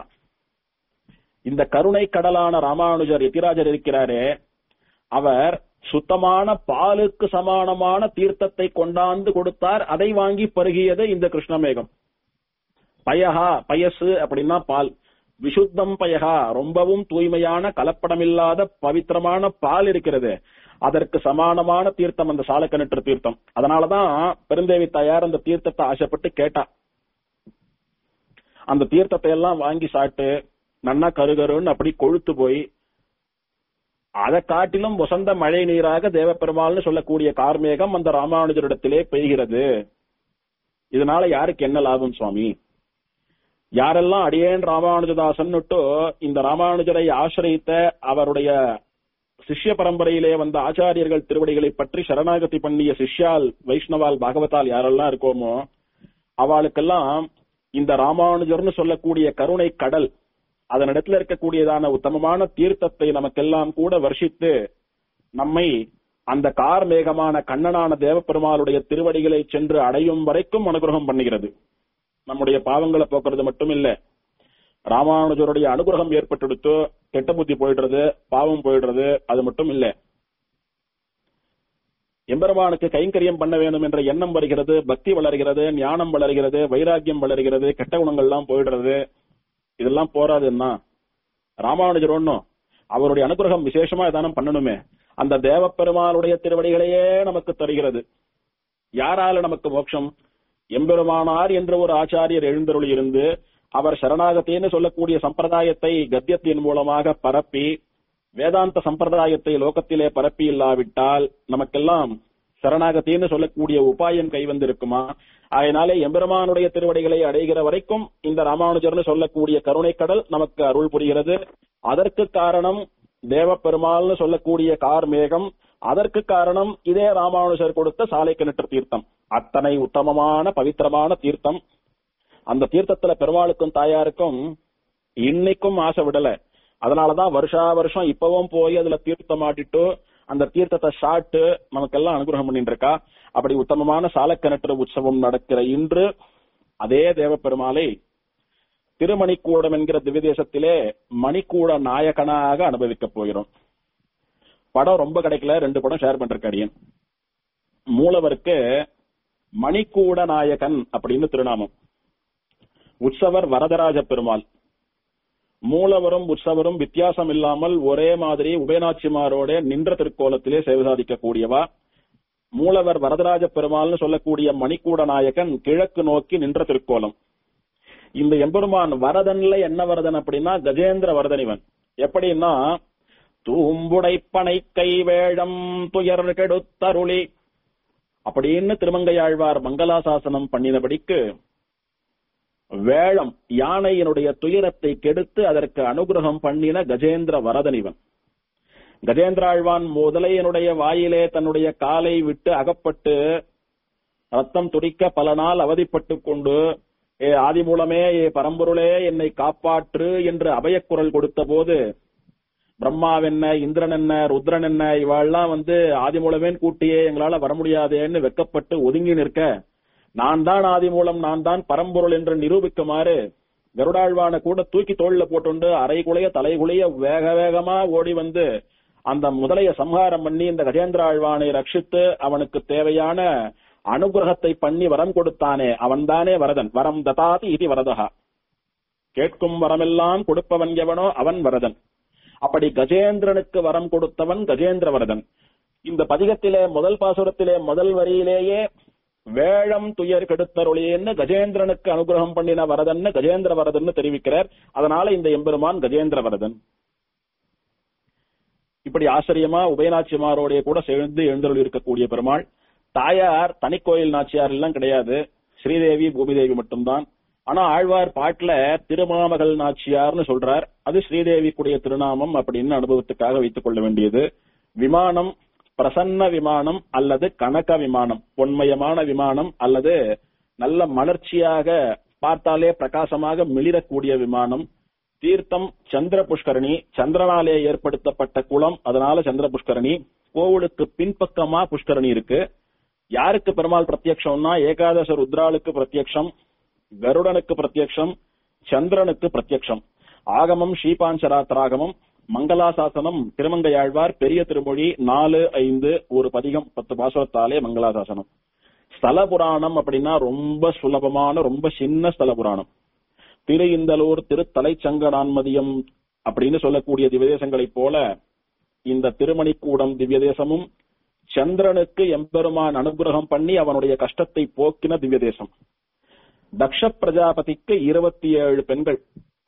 இந்த கருணை கடலான ராமானுஜர் எத்திராஜர் இருக்கிறாரே அவர் சுத்தமான பாலுக்கு சமானமான தீர்த்தத்தை கொண்டாந்து கொடுத்தார் அதை வாங்கி பருகியது இந்த கிருஷ்ணமேகம் பயகா பயசு அப்படின்னா பால் விசுத்தம் பயகா ரொம்பவும் தூய்மையான கலப்படமில்லாத பவித்திரமான பால் இருக்கிறது அதற்கு சமானமான தீர்த்தம் அந்த சாலக்கணற்று தீர்த்தம் அதனாலதான் பெருந்தேவி தாயார் அந்த தீர்த்தத்தை ஆசைப்பட்டு கேட்டா அந்த தீர்த்தத்தை எல்லாம் வாங்கி சாப்பிட்டு நன்னா கருகருன்னு அப்படி கொழுத்து போய் அதை காட்டிலும் வசந்த மழை நீராக தேவப்பெருமாள்னு சொல்லக்கூடிய கார்மேகம் அந்த ராமானுஜரிடத்திலே பெய்கிறது இதனால யாருக்கு என்ன லாபம் சுவாமி யாரெல்லாம் அடியேன் ராமானுஜதாசன் இந்த ராமானுஜரை ஆசிரியித்த அவருடைய சிஷ்ய பரம்பரையிலே வந்த ஆச்சாரியர்கள் திருவடிகளை பற்றி சரணாகதி பண்ணிய சிஷ்யால் வைஷ்ணவால் பாகவதால் யாரெல்லாம் இருக்கோமோ அவளுக்கெல்லாம் இந்த ராமானுஜர்னு சொல்லக்கூடிய கருணை கடல் அதனிடத்துல இருக்கக்கூடியதான உத்தமமான தீர்த்தத்தை நமக்கெல்லாம் கூட வர்ஷித்து நம்மை அந்த கார் மேகமான கண்ணனான தேவப்பெருமாளுடைய திருவடிகளை சென்று அடையும் வரைக்கும் அனுகிரகம் பண்ணுகிறது நம்முடைய பாவங்களை போக்குறது மட்டும் இல்ல ராமானுஜருடைய அனுகிரகம் ஏற்பட்டுடுத்து கெட்ட புத்தி போயிடுறது பாவம் போயிடுறது அது மட்டும் இல்ல எம்பெருமானுக்கு கைங்கரியம் பண்ண வேண்டும் என்ற எண்ணம் வருகிறது பக்தி வளர்கிறது ஞானம் வளர்கிறது வைராக்கியம் வளர்கிறது கெட்ட குணங்கள்லாம் போயிடுறது இதெல்லாம் போறாதுன்னா ராமானுஜர் ஒன்னும் அவருடைய அனுகிரகம் விசேஷமா ஏதானும் பண்ணணுமே அந்த தேவப்பெருமாளுடைய திருவடிகளையே நமக்கு தருகிறது யாரால நமக்கு மோட்சம் எம்பெருமானார் என்ற ஒரு ஆச்சாரியர் எழுந்தருளி இருந்து அவர் சரணாகத்தின்னு சொல்லக்கூடிய சம்பிரதாயத்தை கத்தியத்தின் மூலமாக பரப்பி வேதாந்த சம்பிரதாயத்தை லோகத்திலே பரப்பி இல்லாவிட்டால் நமக்கெல்லாம் சரணாகத்தின்னு சொல்லக்கூடிய உபாயம் கைவந்திருக்குமா அதனாலே எம்பெருமானுடைய திருவடிகளை அடைகிற வரைக்கும் இந்த ராமானுஜர்னு சொல்லக்கூடிய கருணைக்கடல் நமக்கு அருள் புரிகிறது அதற்கு காரணம் தேவப்பெருமாள்னு சொல்லக்கூடிய கார் மேகம் அதற்கு காரணம் இதே ராமானுஜர் கொடுத்த சாலை கிணற்று தீர்த்தம் அத்தனை உத்தமமான பவித்திரமான தீர்த்தம் அந்த தீர்த்தத்துல பெருமாளுக்கும் தாயாருக்கும் இன்னைக்கும் ஆசை விடல அதனாலதான் வருஷா வருஷம் இப்பவும் போய் அதுல தீர்த்தம் ஆட்டிட்டு அந்த தீர்த்தத்தை சாட்டு நமக்கெல்லாம் அனுகிரகம் பண்ணிட்டு இருக்கா அப்படி உத்தமமான சாலக்கிணற்று உற்சவம் நடக்கிற இன்று அதே தேவப்பெருமாளை திருமணிக்கூடம் என்கிற திவ்யதேசத்திலே மணிக்கூட நாயகனாக அனுபவிக்க போகிறோம் படம் ரொம்ப கிடைக்கல ரெண்டு படம் ஷேர் பண்றேன் மூலவருக்கு மணிக்கூட நாயகன் அப்படின்னு திருநாமம் உற்சவர் வரதராஜ பெருமாள் மூலவரும் உற்சவரும் வித்தியாசம் இல்லாமல் ஒரே மாதிரி உபயநாச்சிமாரோட நின்ற திருக்கோலத்திலே சேவை சாதிக்கக்கூடியவா மூலவர் வரதராஜ பெருமாள்னு சொல்லக்கூடிய மணிக்கூட நாயகன் கிழக்கு நோக்கி நின்ற திருக்கோலம் இந்த எம்பெருமான் வரதன்ல என்ன வரதன் அப்படின்னா கஜேந்திர வரதன் இவன் எப்படின்னா தூம்புடை பனை கைவேழம் துயர் கெடுத்தருளி அப்படின்னு திருமங்கையாழ்வார் மங்களாசாசனம் பண்ணினபடிக்கு வேளம் யானையினுடைய துயரத்தை கெடுத்து அதற்கு அனுகிரகம் பண்ணின கஜேந்திர வரதன் இவன் கஜேந்திராழ்வான் முதலையனுடைய வாயிலே தன்னுடைய காலை விட்டு அகப்பட்டு ரத்தம் துடிக்க பல நாள் அவதிப்பட்டு கொண்டு ஏ ஆதி மூலமே ஏ பரம்பொருளே என்னை காப்பாற்று என்று அபயக்குரல் கொடுத்த போது பிரம்மாவென்ன இந்திரன் என்ன ருத்ரன் என்ன இவாள்லாம் வந்து ஆதி மூலமேன் கூட்டியே எங்களால வர முடியாதேன்னு வெக்கப்பட்டு ஒதுங்கி நிற்க நான் தான் ஆதி மூலம் நான் தான் பரம்பொருள் என்று நிரூபிக்குமாறு கருடாழ்வான கூட தூக்கி தோல்ல போட்டுண்டு அரை குலைய தலை குலைய வேக வேகமா ஓடி வந்து அந்த முதலைய சம்ஹாரம் பண்ணி இந்த கஜேந்திர ஆழ்வானை ரட்சித்து அவனுக்கு தேவையான அனுகிரகத்தை பண்ணி வரம் கொடுத்தானே அவன்தானே வரதன் வரம் ததாதி இது வரதகா கேட்கும் வரமெல்லாம் கொடுப்பவன் எவனோ அவன் வரதன் அப்படி கஜேந்திரனுக்கு வரம் கொடுத்தவன் கஜேந்திர வரதன் இந்த பதிகத்திலே முதல் பாசுரத்திலே முதல் வரியிலேயே வேழம் துயர் கெடுத்தருளியன்னு கஜேந்திரனுக்கு அனுகிரகம் பண்ணின வரதன்னு கஜேந்திர வரதன் தெரிவிக்கிறார் அதனால இந்த எம்பெருமான் கஜேந்திர வரதன் இப்படி ஆச்சரியமா உபயநாச்சிமாரோடைய கூட சேர்ந்து எழுந்தருள் இருக்கக்கூடிய பெருமாள் தாயார் தனிக்கோயில் நாச்சியார் எல்லாம் கிடையாது ஸ்ரீதேவி பூமிதேவி மட்டும்தான் ஆனா ஆழ்வார் பாட்டுல திருமாமகள் நாச்சியார்னு சொல்றார் அது ஸ்ரீதேவிக்குடைய திருநாமம் அப்படின்னு அனுபவத்துக்காக வைத்துக் கொள்ள வேண்டியது விமானம் பிரசன்ன விமானம் அல்லது கனக விமானம் பொன்மயமான விமானம் அல்லது நல்ல மலர்ச்சியாக பார்த்தாலே பிரகாசமாக மிளிரக்கூடிய விமானம் தீர்த்தம் சந்திர புஷ்கரணி சந்திரனாலே ஏற்படுத்தப்பட்ட குளம் அதனால சந்திர புஷ்கரணி கோவிலுக்கு பின்பக்கமா புஷ்கரணி இருக்கு யாருக்கு பெருமாள் பிரத்யக்ஷம்னா ஏகாதச ருத்ராளுக்கு பிரத்யக்ஷம் கருடனுக்கு பிரத்யக்ஷம் சந்திரனுக்கு பிரத்யக்ஷம் ஆகமம் ஸ்ரீபாஞ்சராத்திராகமம் மங்களாசாசனம் திருமங்கையாழ்வார் பெரிய திருமொழி நாலு ஐந்து ஒரு பதிகம் பத்து பாசுரத்தாலே மங்களாசாசனம் ஸ்தல புராணம் அப்படின்னா ரொம்ப சுலபமான ரொம்ப சின்ன ஸ்தல புராணம் திரு இந்தலூர் திருத்தலைச்சங்கடான்மதியம் அப்படின்னு சொல்லக்கூடிய திவ்யதேசங்களைப் போல இந்த திருமணிக்கூடம் திவ்யதேசமும் சந்திரனுக்கு எம்பெருமான் அனுகிரகம் பண்ணி அவனுடைய கஷ்டத்தை போக்கின திவ்யதேசம் தக்ஷ பிரஜாபதிக்கு இருபத்தி ஏழு பெண்கள்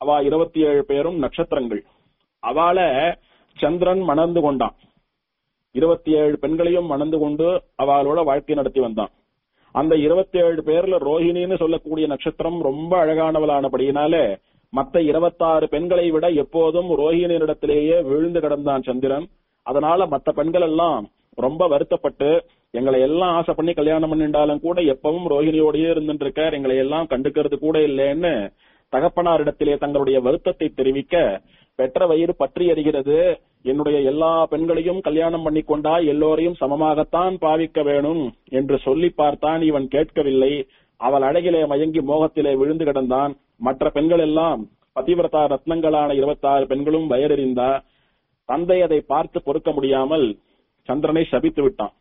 அவ இருபத்தி ஏழு பேரும் நட்சத்திரங்கள் அவளை சந்திரன் மணந்து கொண்டான் இருபத்தி ஏழு பெண்களையும் மணந்து கொண்டு அவளோட வாழ்க்கை நடத்தி வந்தான் அந்த இருபத்தி ஏழு பேர்ல ரோஹிணின்னு சொல்லக்கூடிய நட்சத்திரம் ரொம்ப அழகானவளானபடியினால மத்த இருபத்தாறு பெண்களை விட எப்போதும் ரோஹிணியிடத்திலேயே விழுந்து கிடந்தான் சந்திரன் அதனால மத்த பெண்கள் எல்லாம் ரொம்ப வருத்தப்பட்டு எங்களை எல்லாம் ஆசை பண்ணி கல்யாணம் பண்ணிட்டாலும் கூட எப்பவும் ரோஹிணியோடயே இருந்துட்டு இருக்கார் எங்களை எல்லாம் கண்டுக்கிறது கூட இல்லைன்னு தகப்பனாரிடத்திலே தங்களுடைய வருத்தத்தை தெரிவிக்க பெற்ற வயிறு பற்றி எறிகிறது என்னுடைய எல்லா பெண்களையும் கல்யாணம் பண்ணி கொண்டா எல்லோரையும் சமமாகத்தான் பாவிக்க வேணும் என்று சொல்லி பார்த்தான் இவன் கேட்கவில்லை அவள் அழகிலே மயங்கி மோகத்திலே விழுந்து கிடந்தான் மற்ற பெண்கள் எல்லாம் பதிவிரதா ரத்னங்களான இருபத்தாறு பெண்களும் வயறறிந்தா தந்தை அதை பார்த்து பொறுக்க முடியாமல் சந்திரனை சபித்து விட்டான்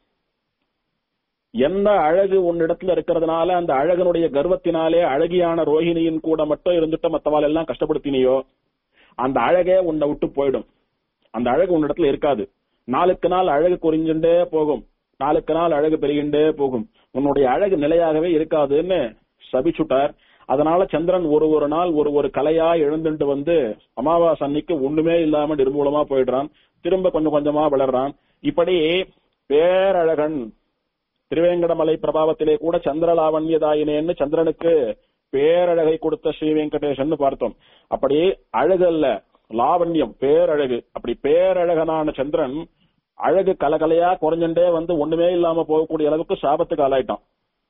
எந்த அழகு உன்னிடத்துல இருக்கிறதுனால அந்த அழகனுடைய கர்வத்தினாலே அழகியான ரோஹிணியின் கூட மட்டும் இருந்துட்டு மத்தவாள் எல்லாம் கஷ்டப்படுத்தினியோ அந்த அழகே உன்னை விட்டு போயிடும் அந்த அழகு உன்னிடத்துல இருக்காது நாளுக்கு நாள் அழகு குறைஞ்சுட்டே போகும் நாளுக்கு நாள் அழகு பெருகின்றே போகும் உன்னுடைய அழகு நிலையாகவே இருக்காதுன்னு சபிச்சுட்டார் அதனால சந்திரன் ஒரு ஒரு நாள் ஒரு ஒரு கலையா எழுந்துட்டு வந்து அமாவாசை அன்னைக்கு ஒண்ணுமே இல்லாம நிர்மூலமா போயிடுறான் திரும்ப கொஞ்சம் கொஞ்சமா வளர்றான் இப்படி பேரழகன் திருவேங்கடமலை பிரபாவத்திலே கூட சந்திரலாவண்யதாயினேன்னு சந்திரனுக்கு பேரழகை கொடுத்த ஸ்ரீ வெங்கடேசன் பார்த்தோம் அப்படி அழகு அல்ல லாவண்யம் பேரழகு அப்படி பேரழகனான சந்திரன் அழகு கலகலையா குறைஞ்சுட்டே வந்து ஒண்ணுமே இல்லாம போகக்கூடிய அளவுக்கு சாபத்துக்கு ஆளாயிட்டான்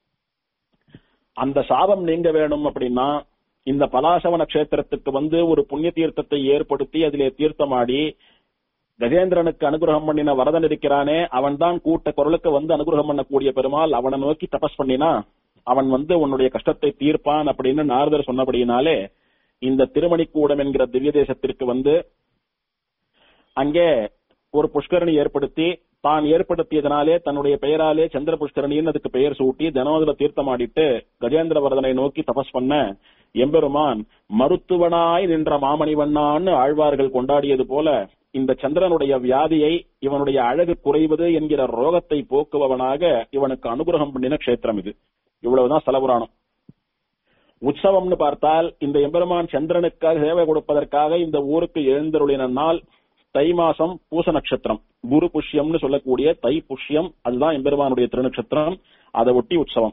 அந்த சாபம் நீங்க வேணும் அப்படின்னா இந்த பலாசவன கஷேத்திரத்துக்கு வந்து ஒரு புண்ணிய தீர்த்தத்தை ஏற்படுத்தி அதிலே தீர்த்தமாடி கஜேந்திரனுக்கு அனுகிரகம் பண்ணின வரதன் இருக்கிறானே அவன் தான் கூட்ட குரலுக்கு வந்து அனுகிரகம் பண்ணக்கூடிய பெருமாள் அவனை நோக்கி தபஸ் பண்ணினா அவன் வந்து உன்னுடைய கஷ்டத்தை தீர்ப்பான் அப்படின்னு நாரதர் சொன்னபடியினாலே இந்த திருமணிக்கூடம் என்கிற திவ்ய தேசத்திற்கு வந்து அங்கே ஒரு புஷ்கரணி ஏற்படுத்தி தான் ஏற்படுத்தியதனாலே தன்னுடைய பெயராலே சந்திர புஷ்கரணின்னு அதுக்கு பெயர் சூட்டி தினோதர தீர்த்தமாடிட்டு கஜேந்திர வரதனை நோக்கி தபஸ் பண்ண எம்பெருமான் மருத்துவனாய் நின்ற மாமணிவண்ணான்னு ஆழ்வார்கள் கொண்டாடியது போல இந்த சந்திரனுடைய வியாதியை இவனுடைய அழகு குறைவது என்கிற ரோகத்தை போக்குபவனாக இவனுக்கு அனுகிரகம் பண்ணின க்ஷேத்திரம் இது இவ்வளவுதான் ஸ்தலபுராணம் உற்சவம்னு பார்த்தால் இந்த எம்பெருமான் சந்திரனுக்காக சேவை கொடுப்பதற்காக இந்த ஊருக்கு எழுந்தருளின நாள் தை மாசம் பூச நட்சத்திரம் குரு புஷ்யம்னு சொல்லக்கூடிய தை புஷ்யம் அதுதான் எம்பெருமானுடைய திருநட்சத்திரம் அதை ஒட்டி உற்சவம்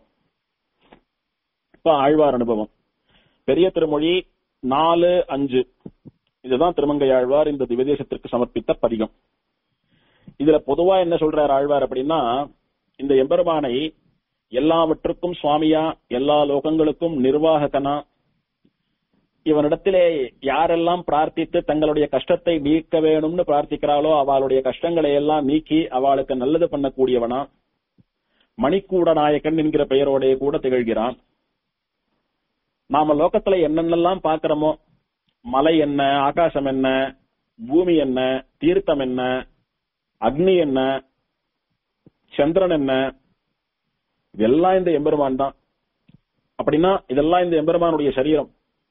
இப்ப ஆழ்வார் அனுபவம் பெரிய திருமொழி நாலு அஞ்சு இதுதான் திருமங்கை ஆழ்வார் இந்த திவதேசத்திற்கு சமர்ப்பித்த பதிகம் இதுல பொதுவா என்ன சொல்றார் ஆழ்வார் அப்படின்னா இந்த எம்பெருமானை எல்லாவற்றுக்கும் சுவாமியா எல்லா லோகங்களுக்கும் நிர்வாககனா இவனிடத்திலே யாரெல்லாம் பிரார்த்தித்து தங்களுடைய கஷ்டத்தை நீக்க வேணும்னு பிரார்த்திக்கிறாளோ அவளுடைய கஷ்டங்களை எல்லாம் நீக்கி அவளுக்கு நல்லது பண்ணக்கூடியவனா மணிக்கூட நாயக்கன் என்கிற பெயரோடைய கூட திகழ்கிறான் நாம லோகத்துல என்னென்னலாம் பாக்குறோமோ மலை என்ன ஆகாசம் என்ன பூமி என்ன தீர்த்தம் என்ன அக்னி என்ன சந்திரன் என்ன இதெல்லாம் இந்த எம்பெருமான் தான் அப்படின்னா இதெல்லாம் இந்த எம்பெருமானுடைய சரீரம்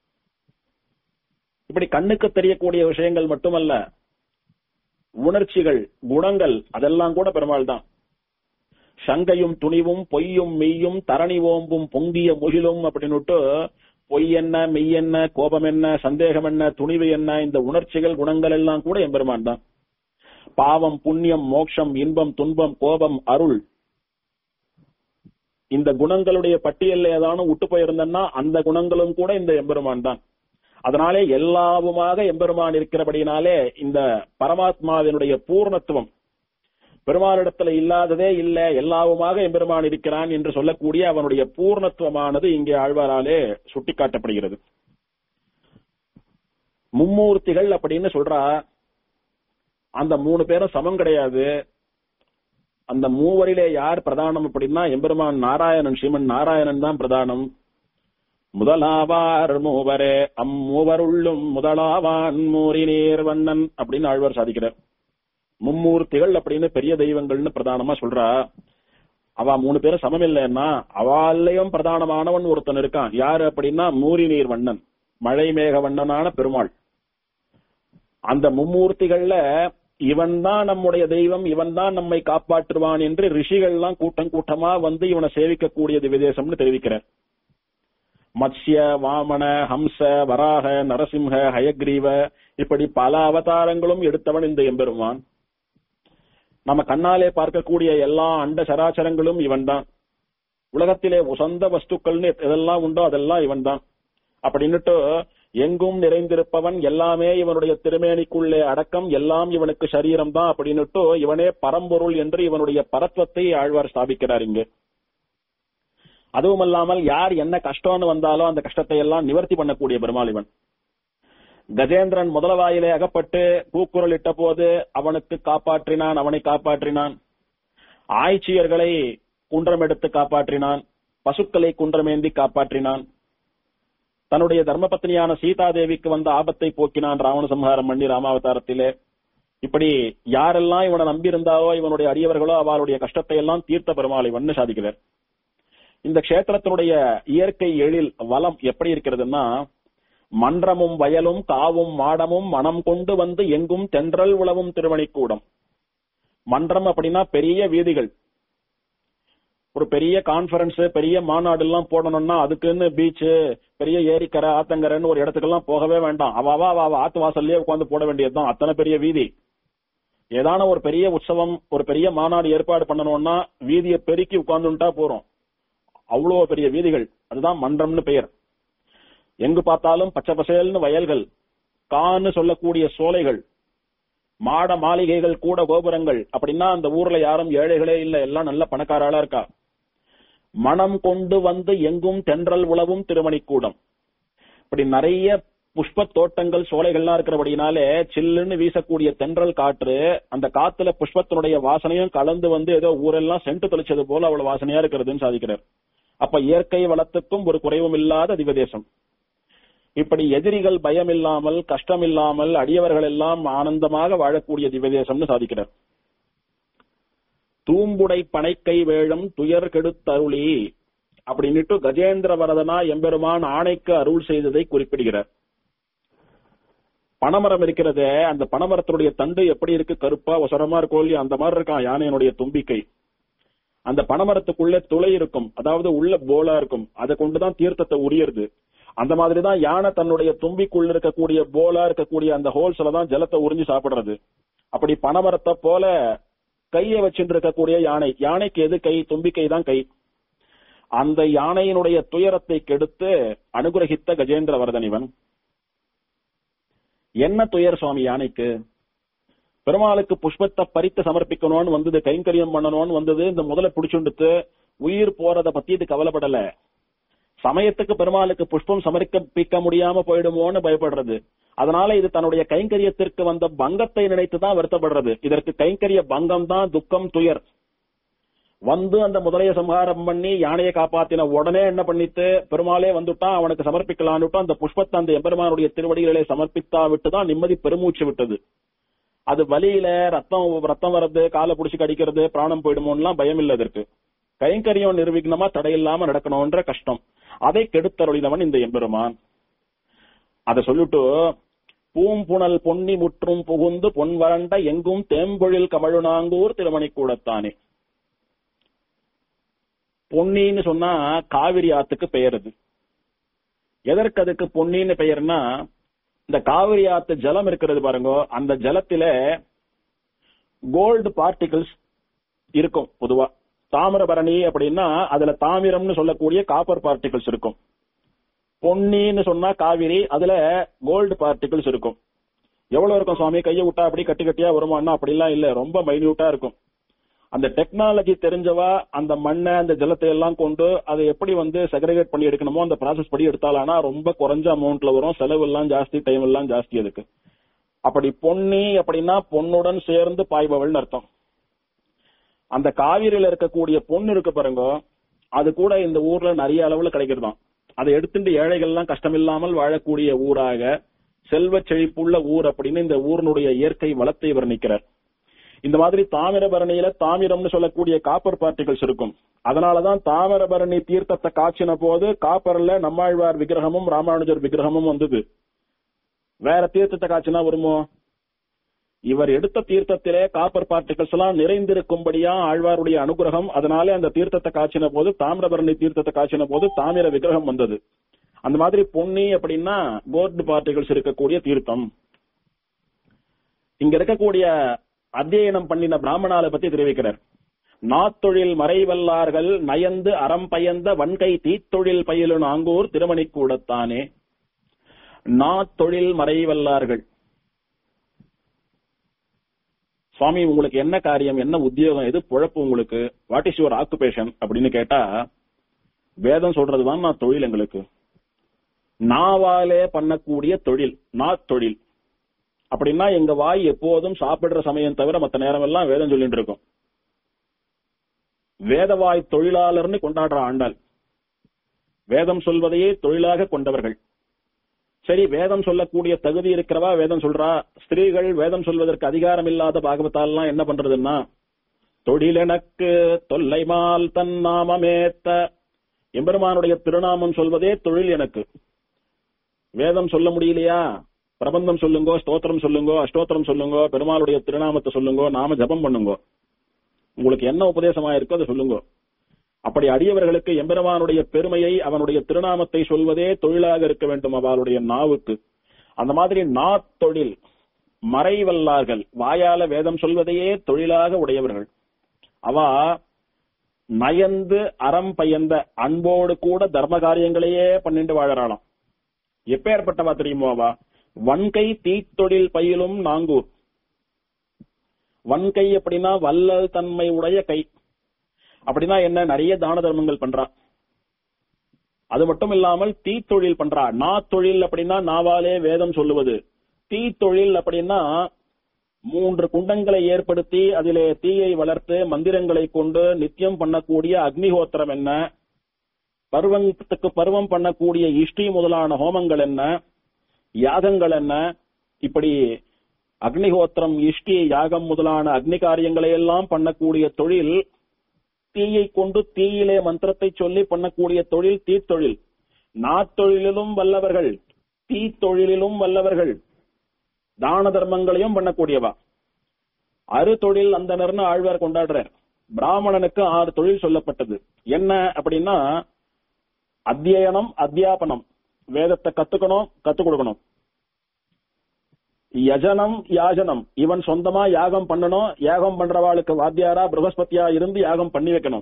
இப்படி கண்ணுக்கு தெரியக்கூடிய விஷயங்கள் மட்டுமல்ல உணர்ச்சிகள் குணங்கள் அதெல்லாம் கூட பெருமாள் தான் சங்கையும் துணிவும் பொய்யும் மெய்யும் தரணி ஓம்பும் பொங்கிய முகிலும் அப்படின்னுட்டு பொய் என்ன மெய் என்ன கோபம் என்ன சந்தேகம் என்ன துணிவு என்ன இந்த உணர்ச்சிகள் குணங்கள் எல்லாம் கூட எம்பெருமான் தான் பாவம் புண்ணியம் மோட்சம் இன்பம் துன்பம் கோபம் அருள் இந்த குணங்களுடைய பட்டியல்ல ஏதானும் விட்டு போயிருந்தன்னா அந்த குணங்களும் கூட இந்த எம்பெருமான் தான் அதனாலே எல்லாவுமாக எம்பெருமான் இருக்கிறபடினாலே இந்த பரமாத்மாவினுடைய பூர்ணத்துவம் பெருமானிடத்துல இல்லாததே இல்ல எல்லாவுமாக எம்பெருமான் இருக்கிறான் என்று சொல்லக்கூடிய அவனுடைய பூர்ணத்துவமானது இங்கே ஆழ்வாராலே சுட்டிக்காட்டப்படுகிறது மும்மூர்த்திகள் அப்படின்னு சொல்றா அந்த மூணு பேரும் சமம் கிடையாது அந்த மூவரிலே யார் பிரதானம் அப்படின்னா எம்பெருமான் நாராயணன் ஸ்ரீமன் நாராயணன் தான் பிரதானம் முதலாவார் மூவரே அம்மூவருள்ளும் முதலாவான் மூரினீர் வண்ணன் அப்படின்னு ஆழ்வார் சாதிக்கிறார் மும்மூர்த்திகள் அப்படின்னு பெரிய தெய்வங்கள்னு பிரதானமா சொல்றா அவ மூணு பேரும் சமம் இல்லைன்னா அவாலையும் பிரதானமானவன் ஒருத்தன் இருக்கான் யாரு அப்படின்னா மூரி நீர் வண்ணன் மழை மேக வண்ணனான பெருமாள் அந்த மும்மூர்த்திகள்ல இவன் தான் நம்முடைய தெய்வம் இவன் தான் நம்மை காப்பாற்றுவான் என்று ரிஷிகள்லாம் கூட்டம் கூட்டமா வந்து இவனை சேவிக்கக்கூடியது விதேசம்னு தெரிவிக்கிறார் மத்ஸ்ய வாமன ஹம்ச வராக நரசிம்ஹ ஹயக்ரீவ இப்படி பல அவதாரங்களும் எடுத்தவன் இந்த எம்பெருமான் நம்ம கண்ணாலே பார்க்கக்கூடிய எல்லா அண்ட சராச்சரங்களும் இவன்தான் உலகத்திலே உசந்த வஸ்துக்கள்னு எதெல்லாம் உண்டோ அதெல்லாம் இவன்தான் அப்படின்னுட்டு எங்கும் நிறைந்திருப்பவன் எல்லாமே இவனுடைய திருமேனிக்குள்ளே அடக்கம் எல்லாம் இவனுக்கு சரீரம் தான் அப்படின்னுட்டு இவனே பரம்பொருள் என்று இவனுடைய பரத்வத்தை ஆழ்வார் ஸ்தாபிக்கிறார் இங்கு அதுவும் அல்லாமல் யார் என்ன கஷ்டம்னு வந்தாலும் அந்த கஷ்டத்தை எல்லாம் நிவர்த்தி பண்ணக்கூடிய பெருமாள் இவன் கஜேந்திரன் முதலவாயிலே அகப்பட்டு கூக்குரல் இட்ட போது அவனுக்கு காப்பாற்றினான் அவனை காப்பாற்றினான் ஆய்ச்சியர்களை குன்றம் எடுத்து காப்பாற்றினான் பசுக்களை குன்றமேந்தி காப்பாற்றினான் தன்னுடைய தர்மபத்னியான சீதாதேவிக்கு வந்த ஆபத்தை போக்கினான் ராவண சம்ஹாரம் பண்ணி ராமாவதாரத்திலே இப்படி யாரெல்லாம் இவனை நம்பியிருந்தாலோ இவனுடைய அடியவர்களோ அவளுடைய கஷ்டத்தை எல்லாம் தீர்த்த பெருமாள் இவன் சாதிக்கிறார் இந்த கஷேத்திரத்தினுடைய இயற்கை எழில் வளம் எப்படி இருக்கிறதுன்னா மன்றமும் வயலும் காவும் மாடமும் மனம் கொண்டு வந்து எங்கும் தென்றல் உழவும் திருமணிக்கூடம் மன்றம் அப்படின்னா பெரிய வீதிகள் ஒரு பெரிய கான்பரன்ஸ் பெரிய மாநாடு எல்லாம் போடணும்னா அதுக்குன்னு பீச் பெரிய ஏரிக்கரை ஆத்தங்கரைன்னு ஒரு இடத்துக்கெல்லாம் போகவே வேண்டாம் அவ அவ அவ ஆத்து வாசல்லயே உட்காந்து போட வேண்டியதுதான் அத்தனை பெரிய வீதி ஏதான ஒரு பெரிய உற்சவம் ஒரு பெரிய மாநாடு ஏற்பாடு பண்ணணும்னா வீதியை பெருக்கி உட்கார்ந்துட்டா போறோம் அவ்வளோ பெரிய வீதிகள் அதுதான் மன்றம்னு பெயர் எங்கு பார்த்தாலும் பச்சை பசேல்னு வயல்கள் கான்னு சொல்லக்கூடிய சோலைகள் மாட மாளிகைகள் கூட கோபுரங்கள் அப்படின்னா அந்த ஊர்ல யாரும் ஏழைகளே இல்ல எல்லாம் நல்ல பணக்காராளா இருக்கா மனம் கொண்டு வந்து எங்கும் தென்றல் உழவும் திருமணிக்கூடம் இப்படி நிறைய புஷ்ப தோட்டங்கள் சோலைகள்லாம் இருக்கிறபடினாலே சில்லுன்னு வீசக்கூடிய தென்றல் காற்று அந்த காத்துல புஷ்பத்தினுடைய வாசனையும் கலந்து வந்து ஏதோ ஊரெல்லாம் சென்று தெளிச்சது போல அவ்வளவு வாசனையா இருக்கிறதுன்னு சாதிக்கிறார் அப்ப இயற்கை வளத்துக்கும் ஒரு குறைவும் இல்லாத திவதேசம் இப்படி எதிரிகள் பயம் இல்லாமல் கஷ்டம் இல்லாமல் அடியவர்கள் எல்லாம் ஆனந்தமாக வாழக்கூடிய திவதேசம்னு சாதிக்கிறார் தூம்புடை பனைக்கை வேழம் துயர் கெடுத்தருளி அப்படின்னுட்டு கஜேந்திர வரதனா எம்பெருமான் ஆணைக்கு அருள் செய்ததை குறிப்பிடுகிறார் பனைமரம் இருக்கிறதே அந்த பனைமரத்தினுடைய தண்டு எப்படி இருக்கு கருப்பா ஒசரமா இருக்கும் இல்லையா அந்த மாதிரி இருக்கான் யானையினுடைய தும்பிக்கை அந்த பனைமரத்துக்குள்ள துளை இருக்கும் அதாவது உள்ள போலா இருக்கும் அதை கொண்டுதான் தீர்த்தத்தை உரியறது அந்த மாதிரிதான் யானை தன்னுடைய தும்பிக்குள்ள இருக்கக்கூடிய போலா இருக்கக்கூடிய அந்த ஹோல்ஸ்ல தான் ஜலத்தை உறிஞ்சி சாப்பிடுறது அப்படி பனைமரத்தை போல கையை வச்சுட்டு இருக்கக்கூடிய யானை யானைக்கு எது கை தும்பிக்கை தான் கை அந்த யானையினுடைய துயரத்தை கெடுத்து அனுகிரகித்த கஜேந்திர வர்தன் இவன் என்ன துயர் சுவாமி யானைக்கு பெருமாளுக்கு புஷ்பத்தை பறித்து சமர்ப்பிக்கணும்னு வந்தது கைங்கரியம் பண்ணணும்னு வந்தது இந்த முதல்ல பிடிச்சுண்டுத்து உயிர் போறத பத்தி இது கவலைப்படல சமயத்துக்கு பெருமாளுக்கு புஷ்பம் சமர்ப்பிக்க முடியாம போயிடுமோன்னு பயப்படுறது அதனால இது தன்னுடைய கைங்கரியத்திற்கு வந்த பங்கத்தை நினைத்துதான் வருத்தப்படுறது இதற்கு கைங்கரிய பங்கம் தான் துக்கம் துயர் வந்து அந்த முதலைய சம்ஹாரம் பண்ணி யானையை காப்பாத்தின உடனே என்ன பண்ணிட்டு பெருமாளே வந்துட்டான் அவனுக்கு சமர்ப்பிக்கலான்னுட்டு அந்த புஷ்பத்தை அந்த எம்பெருமானுடைய திருவடிகளை சமர்ப்பித்தா விட்டுதான் நிம்மதி பெருமூச்சு விட்டது அது வலியில ரத்தம் ரத்தம் வர்றது காலை புடிச்சு கடிக்கிறது பிராணம் போயிடுமோன்னுலாம் பயம் இல்ல இதற்கு கைங்கரியம் நிர்விக்னமா தடையில்லாம நடக்கணும்ன்ற கஷ்டம் அதை கெடுத்தருளினவன் இந்த எம்பெருமான் அதை சொல்லிட்டு பூம்புணல் பொன்னி முற்றும் புகுந்து பொன் வறண்ட எங்கும் தேம்பொழில் கமழுநாங்கூர் திருமணி கூடத்தானே பொன்னின்னு சொன்னா காவிரி ஆத்துக்கு பெயர் அது எதற்கு அதுக்கு பொன்னின்னு பெயர்னா இந்த காவிரி ஆத்து ஜலம் இருக்கிறது பாருங்க அந்த ஜலத்தில கோல்டு பார்ட்டிகிள்ஸ் இருக்கும் பொதுவா தாமிரபரணி அப்படின்னா அதுல தாமிரம்னு சொல்லக்கூடிய காப்பர் பார்ட்டிகிள்ஸ் இருக்கும் பொன்னின்னு சொன்னா காவிரி அதுல கோல்டு பார்ட்டிகிள்ஸ் இருக்கும் எவ்வளவு இருக்கும் சுவாமி கையை விட்டா அப்படி கட்டி கட்டியா வருமானா அப்படிலாம் இல்ல ரொம்ப மைன்யூட்டா இருக்கும் அந்த டெக்னாலஜி தெரிஞ்சவா அந்த மண்ணை அந்த ஜலத்தை எல்லாம் கொண்டு அதை எப்படி வந்து செக்ரிகேட் பண்ணி எடுக்கணுமோ அந்த ப்ராசஸ் படி எடுத்தாலானா ரொம்ப குறைஞ்ச அமௌண்ட்ல வரும் செலவு எல்லாம் ஜாஸ்தி டைம் எல்லாம் ஜாஸ்தி அதுக்கு அப்படி பொன்னி அப்படின்னா பொண்ணுடன் சேர்ந்து பாய்பவள்னு அர்த்தம் அந்த காவிரியில இருக்கக்கூடிய பொண்ணு இருக்கு பாருங்க அது கூட இந்த ஊர்ல நிறைய அளவுல கிடைக்கிறதாம் அதை எடுத்துட்டு ஏழைகள் எல்லாம் கஷ்டமில்லாமல் வாழக்கூடிய ஊராக செல்வ செழிப்புள்ள ஊர் அப்படின்னு இந்த ஊரினுடைய இயற்கை வளத்தை வர்ணிக்கிறார் இந்த மாதிரி தாமிரபரணியில தாமிரம்னு சொல்லக்கூடிய காப்பர் பார்ட்டிகல்ஸ் இருக்கும் அதனாலதான் தாமிரபரணி தீர்த்தத்தை காய்ச்சின போது காப்பர்ல நம்மாழ்வார் விக்கிரகமும் ராமானுஜர் விக்கிரகமும் வந்தது வேற தீர்த்தத்தை காய்ச்சினா வருமோ இவர் எடுத்த தீர்த்தத்திலே காப்பர் பார்ட்டிகல்ஸ் எல்லாம் நிறைந்திருக்கும்படியா ஆழ்வாருடைய அனுகிரகம் அதனாலே அந்த தீர்த்தத்தை காய்ச்சின போது தாமிரபரணி தீர்த்தத்தை காய்ச்சின போது தாமிர விக்கிரகம் வந்தது அந்த மாதிரி பொன்னி அப்படின்னா கோர்டு பார்ட்டிகல்ஸ் இருக்கக்கூடிய தீர்த்தம் இங்க இருக்கக்கூடிய அத்தியனம் பண்ணின பிராமணால பத்தி தெரிவிக்கிறார் நாத்தொழில் மறைவல்லார்கள் நயந்து அறம் பயந்த வன்கை தீத்தொழில் பயிலு நாங்கூர் திருமணி கூடத்தானே நாத்தொழில் மறைவல்லார்கள் சுவாமி உங்களுக்கு என்ன காரியம் என்ன உத்தியோகம் எது பொழப்பு உங்களுக்கு வாட் இஸ் யுவர் ஆக்குபேஷன் அப்படின்னு கேட்டா வேதம் சொல்றதுதான் நான் தொழில் எங்களுக்கு நாவாலே பண்ணக்கூடிய தொழில் நாத்தொழில் அப்படின்னா எங்க வாய் எப்போதும் சாப்பிடுற சமயம் தவிர மத்த நேரம் எல்லாம் வேதம் சொல்லிட்டு இருக்கும் வேதவாய் தொழிலாளர்னு கொண்டாடுற ஆண்டாள் வேதம் சொல்வதையே தொழிலாக கொண்டவர்கள் சரி வேதம் சொல்லக்கூடிய தகுதி இருக்கிறவா வேதம் சொல்றா ஸ்திரீகள் வேதம் சொல்வதற்கு அதிகாரம் இல்லாத பாகவத்தாலாம் என்ன பண்றதுன்னா தொழில் எனக்கு தொல்லைமால் தன் நாமமேத்த எம்பெருமானுடைய திருநாமம் சொல்வதே தொழில் எனக்கு வேதம் சொல்ல முடியலையா பிரபந்தம் சொல்லுங்கோ ஸ்தோத்திரம் சொல்லுங்கோ அஷ்டோத்திரம் சொல்லுங்கோ பெருமாளுடைய திருநாமத்தை சொல்லுங்கோ நாம ஜபம் பண்ணுங்கோ உங்களுக்கு என்ன உபதேசமா இருக்கோ அதை சொல்லுங்கோ அப்படி அடியவர்களுக்கு எம்பெருமானுடைய பெருமையை அவனுடைய திருநாமத்தை சொல்வதே தொழிலாக இருக்க வேண்டும் அவளுடைய நாவுக்கு அந்த மாதிரி நாத்தொழில் மறைவல்லார்கள் வாயால வேதம் சொல்வதையே தொழிலாக உடையவர்கள் அவா நயந்து அறம் பயந்த அன்போடு கூட தர்ம காரியங்களையே பண்ணிட்டு வாழறாளாம் எப்பேற்பட்டவா தெரியுமோ அவா வன்கை தீத்தொழில் பயிலும் நாங்கூர் வன்கை அப்படின்னா வல்லல் தன்மை உடைய கை அப்படின்னா என்ன நிறைய தான தர்மங்கள் பண்றா அது மட்டும் இல்லாமல் தீத்தொழில் பண்றா நா தொழில் அப்படின்னா நாவாலே வேதம் சொல்லுவது தீத்தொழில் அப்படின்னா மூன்று குண்டங்களை ஏற்படுத்தி அதிலே தீயை வளர்த்து மந்திரங்களை கொண்டு நித்தியம் பண்ணக்கூடிய அக்னிஹோத்திரம் என்ன பருவத்துக்கு பருவம் பண்ணக்கூடிய இஷ்டி முதலான ஹோமங்கள் என்ன யாகங்கள் என்ன இப்படி அக்னிஹோத்திரம் இஷ்டி யாகம் முதலான அக்னி காரியங்களை எல்லாம் பண்ணக்கூடிய தொழில் தீயை கொண்டு தீயிலே மந்திரத்தை சொல்லி பண்ணக்கூடிய தொழில் தீத்தொழில் நாத்தொழிலிலும் வல்லவர்கள் தீத்தொழிலிலும் வல்லவர்கள் தான தர்மங்களையும் பண்ணக்கூடியவா அறு தொழில் அந்தனர்னு ஆழ்வார் கொண்டாடுறார் பிராமணனுக்கு ஆறு தொழில் சொல்லப்பட்டது என்ன அப்படின்னா அத்தியனம் அத்தியாபனம் வேதத்தை கத்துக்கணும் கத்துக் கொடுக்கணும் யஜனம் யாஜனம் இவன் சொந்தமா யாகம் பண்ணணும் யாகம் பண்றவாளுக்கு வாத்தியாரா பிரகஸ்பதியா இருந்து யாகம் பண்ணி வைக்கணும்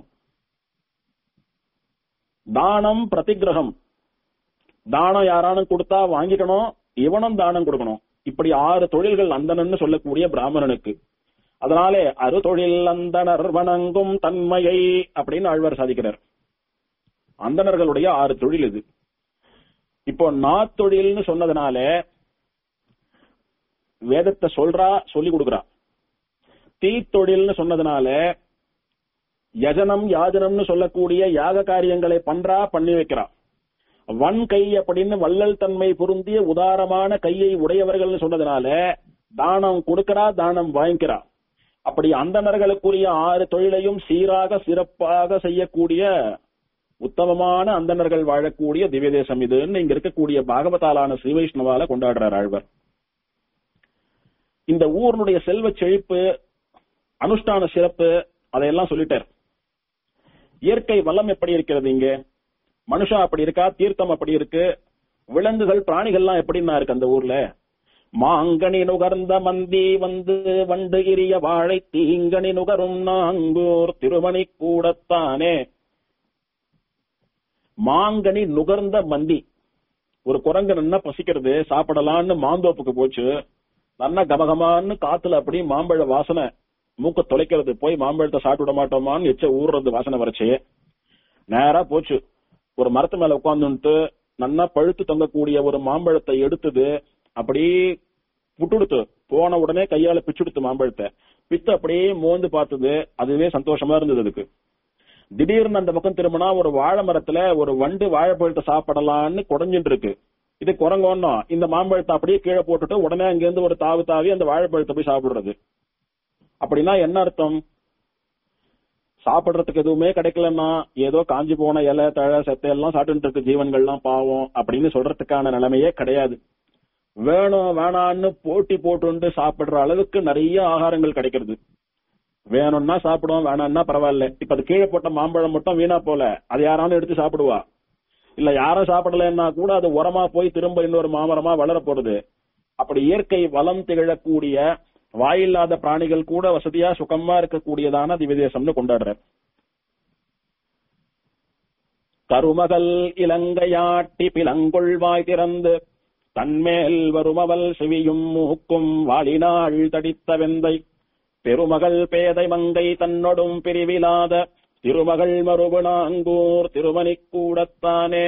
தானம் பிரதிகிரகம் தானம் யாரானும் கொடுத்தா வாங்கிக்கணும் இவனும் தானம் கொடுக்கணும் இப்படி ஆறு தொழில்கள் அந்தனன்னு சொல்லக்கூடிய பிராமணனுக்கு அதனாலே அறு தொழில் அந்தனர் வணங்கும் தன்மையை அப்படின்னு ஆழ்வார் சாதிக்கிறார் அந்தணர்களுடைய ஆறு தொழில் இது இப்போ நாத்தொழில்னு சொன்னதுனால வேதத்தை சொல்றா சொல்லி கொடுக்கறா தீத்தொழில்னு சொன்னதுனால யஜனம் யாஜனம்னு சொல்லக்கூடிய யாக காரியங்களை பண்றா பண்ணி வைக்கிறா வன் கை அப்படின்னு வள்ளல் தன்மை பொருந்திய உதாரமான கையை உடையவர்கள்னு சொன்னதுனால தானம் கொடுக்கறா தானம் வாங்கிக்கிறா அப்படி அந்தணர்களுக்குரிய ஆறு தொழிலையும் சீராக சிறப்பாக செய்யக்கூடிய உத்தமமான அந்தணர்கள் வாழக்கூடிய திவ்ய தேசம் இதுன்னு இங்க இருக்கக்கூடிய பாகவதாலான ஸ்ரீ வைஷ்ணவால கொண்டாடுறார் ஆழ்வர் இந்த ஊர்னுடைய செல்வ செழிப்பு அனுஷ்டான சிறப்பு அதையெல்லாம் சொல்லிட்டார் இயற்கை வளம் எப்படி இருக்கிறது இங்க மனுஷா அப்படி இருக்கா தீர்த்தம் அப்படி இருக்கு விலங்குகள் பிராணிகள்லாம் எப்படின்னா இருக்கு அந்த ஊர்ல மாங்கனி நுகர்ந்த மந்தி வந்து வண்டு இரிய வாழை தீங்கனி நுகரும் நாங்கூர் திருமணி கூடத்தானே மாங்கனி நுகர்ந்த மந்தி ஒரு குரங்கு நல்லா பசிக்கிறது சாப்பிடலான்னு மாந்தோப்புக்கு போச்சு நல்லா கமகமான்னு காத்துல அப்படி மாம்பழ வாசனை மூக்க தொலைக்கிறது போய் மாம்பழத்தை சாப்பிட மாட்டோமான்னு எச்ச ஊறுறது வாசனை வரைச்சு நேரா போச்சு ஒரு மரத்து மேல உட்காந்துட்டு நல்லா பழுத்து தொங்கக்கூடிய ஒரு மாம்பழத்தை எடுத்தது அப்படி புட்டுடுத்து போன உடனே கையால பிச்சுடுத்து மாம்பழத்தை பித்து அப்படியே மோந்து பார்த்தது அதுவே சந்தோஷமா இருந்தது அதுக்கு திடீர்னு அந்த பக்கம் திரும்பினா ஒரு வாழை மரத்துல ஒரு வண்டு வாழைப்பழத்தை சாப்பிடலான்னு குடஞ்சிட்டு இருக்கு இது குரங்கோன்னா இந்த மாம்பழத்தை அப்படியே கீழே போட்டுட்டு உடனே அங்கிருந்து ஒரு தாவு தாவி அந்த வாழைப்பழத்தை போய் சாப்பிடுறது அப்படின்னா என்ன அர்த்தம் சாப்பிடுறதுக்கு எதுவுமே கிடைக்கலன்னா ஏதோ காஞ்சி போன இலை தழை செத்தை எல்லாம் சாப்பிட்டு இருக்கு ஜீவன்கள்லாம் பாவம் அப்படின்னு சொல்றதுக்கான நிலைமையே கிடையாது வேணும் வேணான்னு போட்டி போட்டு சாப்பிடுற அளவுக்கு நிறைய ஆகாரங்கள் கிடைக்கிறது வேணும்னா சாப்பிடுவோம் வேணாம்னா பரவாயில்ல இப்ப அது கீழே போட்ட மாம்பழம் மட்டும் வீணா போல அது யாராலும் எடுத்து சாப்பிடுவா இல்ல யாரும் சாப்பிடலன்னா கூட அது உரமா போய் திரும்ப இன்னொரு மாமரமா வளர போறது அப்படி இயற்கை வளம் திகழக்கூடிய வாயில்லாத பிராணிகள் கூட வசதியா சுகமா இருக்கக்கூடியதான திவ்யதேசம்னு கொண்டாடுறார் கருமகள் இலங்கையாட்டி பிலங்கொள்வாய் திறந்து தன்மேல் வருமவல் செவியும் மூக்கும் வாளினாள் தடித்த வெந்தை பெருமகள் பேதை மங்கை தன்னொடும் பிரிவிலாத திருமகள் மறுபுணாங்கூர் திருமணிக் கூடத்தானே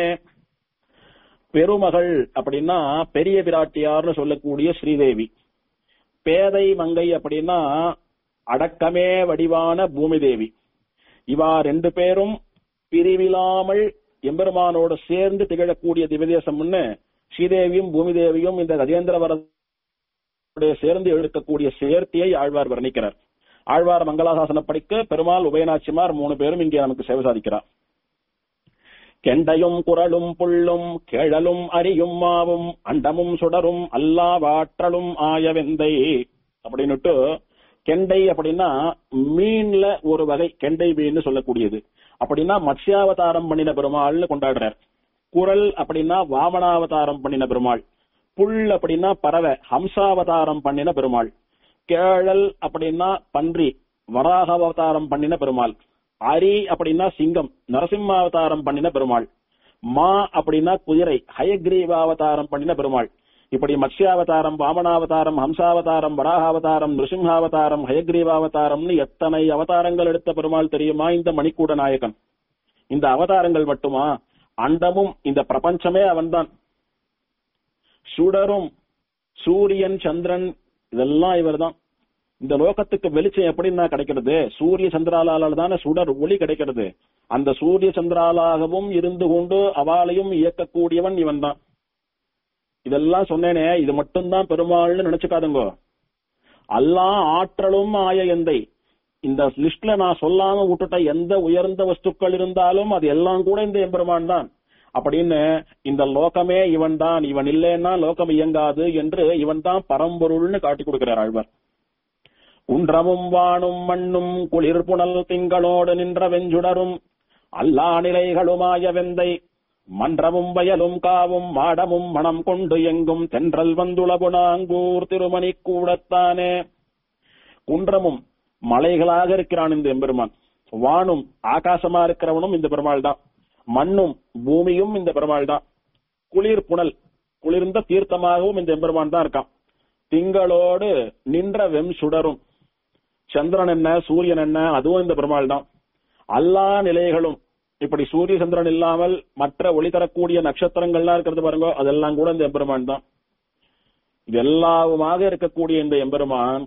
பெருமகள் அப்படின்னா பெரிய பிராட்டியார்னு சொல்லக்கூடிய ஸ்ரீதேவி பேதை மங்கை அப்படின்னா அடக்கமே வடிவான பூமி தேவி இவா ரெண்டு பேரும் பிரிவிலாமல் எம்பெருமானோடு சேர்ந்து திகழக்கூடிய திவதேசம்னு ஸ்ரீதேவியும் பூமி தேவியும் இந்த கஜேந்திரவர சேர்ந்து எடுக்கக்கூடிய சேர்த்தியை ஆழ்வார் வர்ணிக்கிறார் ஆழ்வார் மங்களாசாசனம் படிக்க பெருமாள் உபயநாச்சிமார் மூணு பேரும் இங்கே நமக்கு சேவை சாதிக்கிறார் கெண்டையும் குரலும் புள்ளும் கேழலும் அரியும் மாவும் அண்டமும் சுடரும் அல்லா வாற்றலும் ஆயவெந்தை அப்படின்னுட்டு கெண்டை அப்படின்னா மீன்ல ஒரு வகை கெண்டை மீன் சொல்லக்கூடியது அப்படின்னா மத்ஸ்யாவதாரம் பண்ணின பெருமாள்னு கொண்டாடுறார் குரல் அப்படின்னா வாமனாவதாரம் பண்ணின பெருமாள் புல் அப்படின்னா பறவை ஹம்சாவதாரம் பண்ணின பெருமாள் கேழல் அப்படின்னா பன்றி வராக அவதாரம் பண்ணின பெருமாள் அரி அப்படின்னா சிங்கம் நரசிம்மாவதாரம் பண்ணின பெருமாள் மா அப்படின்னா குதிரை ஹயக்ரீவாவதாரம் பண்ணின பெருமாள் இப்படி மத்ஸ்யாவதாரம் வாமனாவதாரம் ஹம்சாவதாரம் வராகாவதாரம் நிருசிம்ஹாவதாரம் ஹயக்ரீவாவதாரம்னு எத்தனை அவதாரங்கள் எடுத்த பெருமாள் தெரியுமா இந்த மணிக்கூட நாயகன் இந்த அவதாரங்கள் மட்டுமா அண்டமும் இந்த பிரபஞ்சமே அவன்தான் சுடரும் சூரியன் சந்திரன் இதெல்லாம் இவர்தான் இந்த லோகத்துக்கு வெளிச்சம் எப்படின்னா கிடைக்கிறது சூரிய சந்திராலால தானே சுடர் ஒளி கிடைக்கிறது அந்த சூரிய சந்திராலாகவும் இருந்து கொண்டு அவாளையும் இயக்கக்கூடியவன் இவன் தான் இதெல்லாம் சொன்னேனே இது மட்டும்தான் பெருமாள்னு நினைச்சுக்காதுங்க எல்லாம் ஆற்றலும் ஆய எந்தை இந்த லிஸ்ட்ல நான் சொல்லாம விட்டுட்ட எந்த உயர்ந்த வஸ்துக்கள் இருந்தாலும் அது எல்லாம் கூட இந்த எம்பெருமான் தான் அப்படின்னு இந்த லோகமே இவன் தான் இவன் இல்லைன்னா லோகம் இயங்காது என்று இவன் தான் பரம்பொருள்னு காட்டி கொடுக்கிறார் ஆழ்வார் குன்றமும் வானும் மண்ணும் குளிர் புனல் திங்களோடு நின்ற வெஞ்சுடரும் அல்லா நிலைகளுமாய வெந்தை மன்றமும் வயலும் காவும் மாடமும் மனம் கொண்டு எங்கும் தென்றல் வந்துளபுணாங்கூர் திருமணி கூடத்தானே குன்றமும் மலைகளாக இருக்கிறான் இந்த எம்பெருமான் வானும் ஆகாசமா இருக்கிறவனும் இந்த பெருமாள் தான் மண்ணும் பூமியும் இந்த பெருமாள் தான் குளிர் புனல் குளிர்ந்த தீர்த்தமாகவும் இந்த எம்பெருமான் தான் இருக்கான் திங்களோடு நின்ற வெம் சுடரும் சந்திரன் என்ன சூரியன் என்ன அதுவும் இந்த பெருமாள் தான் எல்லா நிலைகளும் இப்படி சூரிய சந்திரன் இல்லாமல் மற்ற ஒளி தரக்கூடிய நட்சத்திரங்கள்லாம் இருக்கிறது பாருங்க அதெல்லாம் கூட இந்த எம்பெருமான் தான் இது எல்லாவுமாக இருக்கக்கூடிய இந்த எம்பெருமான்